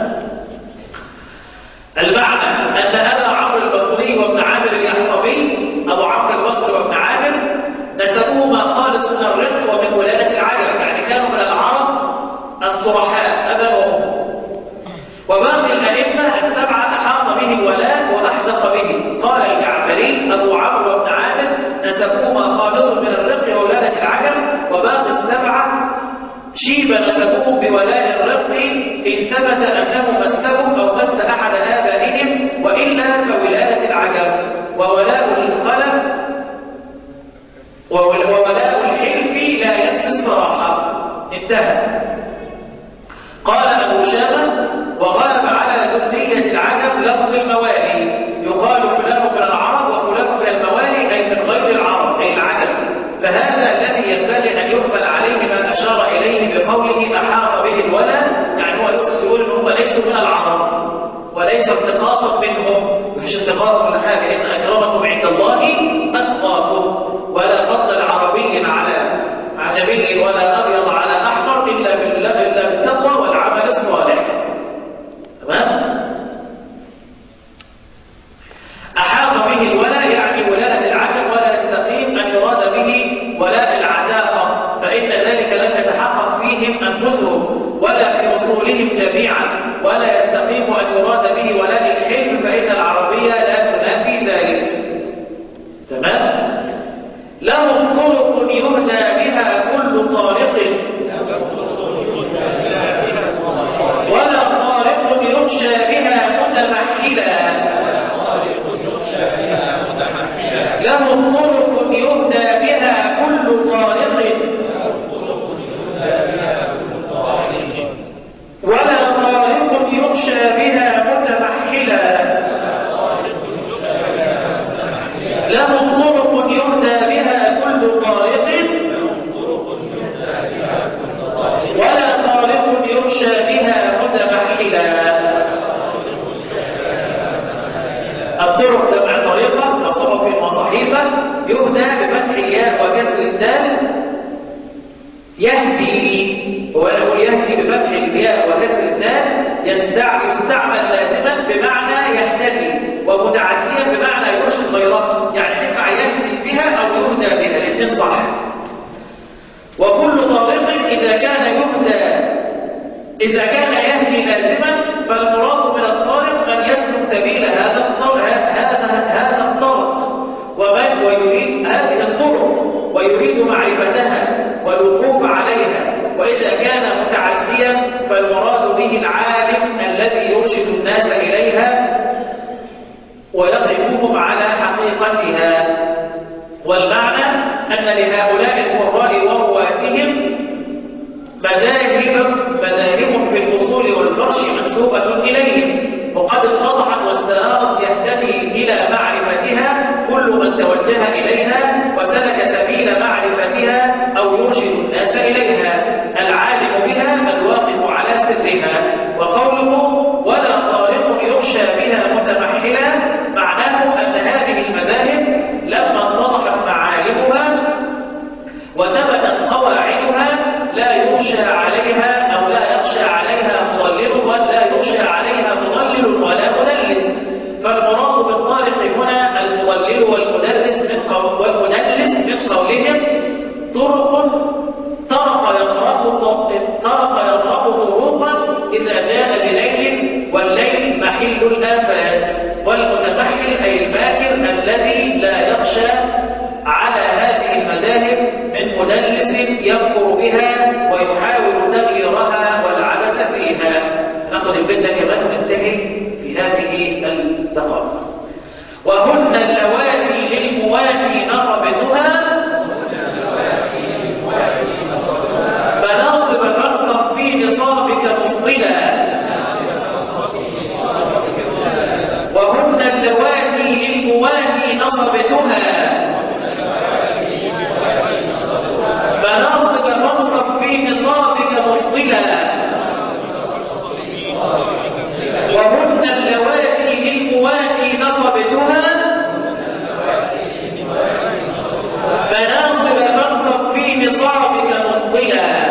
المعنى ان ابا عمرو البصري وابن عامر اليحصبي ابو عمرو البصري وابن عامر نسبوهما خالص من الرق ومن ولاده العجم يعني كانوا من العرب الصرحاء أبا وأم وباقي الأئمة السبعة أحاط به الولاء وأحدق به قال الجعفري أبو عمرو وابن عامر نسبوهما خالص من الرق وولادة العجم وباقي السبعة شيب نسبوهم بولاء الرق إن ثبت أنه مسهم أو مس أحد آبائهم وإلا فولادة العجم وولاء الخلف وولاء الحلف لا ينفي الصراحة انتهى قال أبو شامة وغلب على ذرية العجم لفظ الموالي يقال فلان من العرب وفلان من الموالي أي من غير العرب أي العجم فهذا الذي ينبغي أن يقبل عليه من أشار إليه بقوله أحاط به الولد يعني هو يقصد يقول إن هم ليسوا من العرب وليس انتقاصا منهم مفيش انتقاص ولا حاجة إن أكرمكم عند الله أتقاكم ولا فضل عربي على عجمي ولا أبيض على أحمر إلا بالله إلا بالتقوى والعمل الصالح تمام أحاط به الولاء يعني ولاء العجم ولا يستقيم أن يراد به ولاء العتاقة فإن ذلك لم يتحقق فيهم أنفسهم ولا في أصولهم جميعا ولا يستقيم أن يراد به ولاء الحلم فإن العربية لا تنافي ذلك تمام لهم طرق يهدى بها كل طارق ولا طارق يخشى بها متمحلا لهم طرق يهدى بها كل طارق ولا طارق يخشى بها متمحلا لهم طرق يهدى بها كل طارق ولا طارق يخشى بها متمحلا الطرق جمع طريقة وصحف وصحيفة يهدى بفتح الياء وكسر الدال يهدي هو يقول يهدي بفتح الياء وكسر الدال يستع- يستعمل لازما بمعنى يهتدي ومتعديا بمعنى يرشد غيره يعني تنفع يهدي بها او يهدى بها الاثنين صح وكل طارق اذا كان يهدى إذا كان يهدي لازما فالمراد من الطارق أن يسلك سبيل هذا الطرق هذا هذا الطرق ومن ويريد هذه الطرق ويريد معرفتها والوقوف عليها وإذا كان متعديا فالمراد به العالم الذي يرشد الناس إليها ويقفهم على حقيقتها والمعنى أن لهؤلاء القراء ورواتهم وقد اتضحت واستنارت يهتدي إلى معرفتها كل من توجه إليها وسلك سبيل معرفتها أو يرشد الناس إليها العالم بها الواقف على سرها وقوله ولا طارق يخشى بها متمحلا معناه أن هذه المذاهب لما اتضحت معالمها وثبتت قواعدها لا يخشى عليها أو لا يخشى عليها مضلل ولا يخشى عليها مضلل ولا مدلل فالمراد بالطارق هنا المضلل والمدلس من قول والمدلس من قولهم طرق طرق يطرق طرق يطرق طرقا إذا جاء بليل والليل محل الآفات والمتمحل أي الباكر الذي لا يخشى على هذه المذاهب من مدلس يذكر بها ويحاول تغييرها والعبث فيها ناخذ البيت ده كمان وننتهي في هذه الدقائق وهن اللواتي للمواتي نقبتها فناصب فاقصف في نصابك مفضلا وهن اللواتي للمواتي نصبتها فناصب فاقصف في نصابك مفضلا وهن اللواتي للمواتي نصبتها فناصب فاقصف في نصابك مفضلا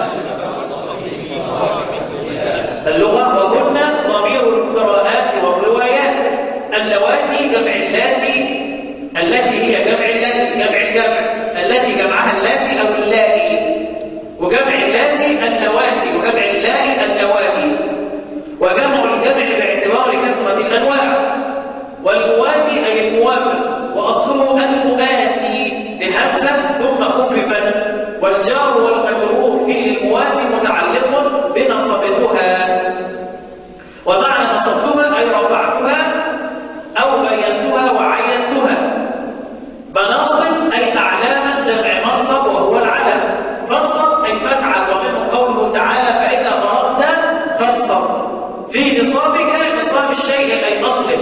اللغة وهن ضمير القراءات والروايات اللواتي جمع اللاتي التي هي جمع اللاتي جمع الجمع التي جمعها اللاتي أو اللائي وجمع اللاتي اللواتي وجمع اللائي اللواتي وجمع الجمع باعتبار كثرة الأنواع والمواتي أي الموافق وأصله المؤاتي بهمزة ثم خففت والجار والمجرور في المواتي متعلق بنصبتها ومعنى نصبتها أي رفعتها أو بينتها وعينتها مناصب أي أعلاما جمع منصب وهو العلم فانصب أي فافعل ومنه قوله تعالى فإذا فرغت فانصب في نصابك نصاب الشيء أي أصله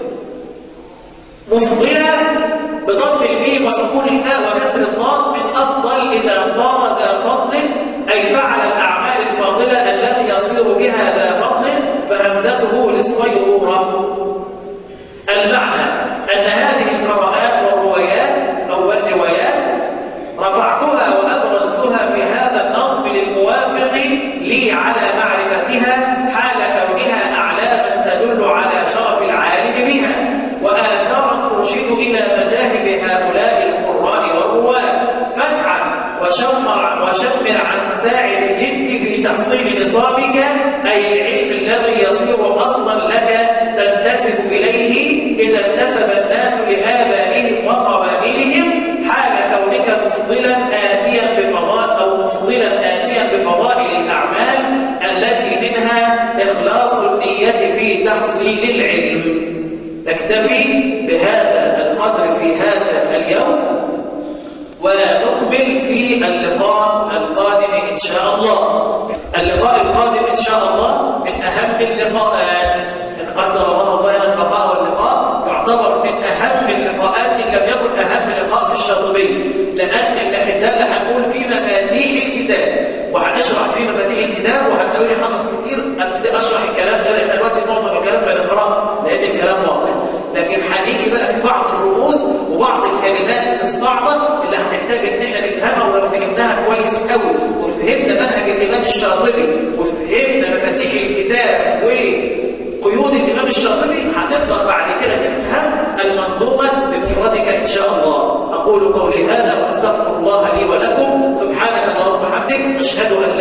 مفضلة بضم الميم وسكون التاء وكسر الضاد من أفضل إذا صار ذا فضل أي فعل الأعمال الفاضلة التي يصير بها ذا فضل فهمزته للصيرورة المعنى أن هذه القراءات والروايات أو الروايات رفعتها وأبرزتها في هذا النظم للموافق لي على معرفتها حال كونها أعلاما تدل على شرف العالم بها وآثارا ترشد إلى مذاهب هؤلاء القراء والرواة فاسعى وشمر وشمر عن ساعد الجد في تحصيل نصابك أي العلم الذي يصير أصلا لك تنتسب إليه إذا انتسب الناس لآبائهم وقبائلهم حال كونك مفضلا آتيا بفضاء أو مفضلا آتيا بفضائل الأعمال التي منها إخلاص النية في تحصيل العلم نكتفي بهذا القدر في هذا اليوم ولا نقبل في اللقاء القادم إن شاء الله اللقاء القادم إن شاء الله من أهم اللقاءات إن قدر الله لنا اللقاء واللقاء يعتبر من أهم اللقاءات إن لم يكن أهم لقاء في الشاطبية لأن الاحتلال هنقول في مفاتيح الكتاب وهنشرح في مفاتيح الكتاب وهتقول لي خمس كتير أبتدي أشرح الكلام ده لأن دلوقتي معظم الكلام بنقرأه لأن الكلام واضح لكن هنيجي بقى في بعض الرموز وبعض الكلمات الصعبة اللي هنحتاج ان احنا نفهمها ولو فهمناها كويس قوي وفهمنا منهج الامام الشاطبي وفهمنا مفاتيح الكتاب وقيود الامام الشاطبي هتقدر بعد كده تفهم المنظومة بمفردك ان شاء الله اقول قولي هذا واستغفر الله لي ولكم سبحانك اللهم وبحمدك اشهد ان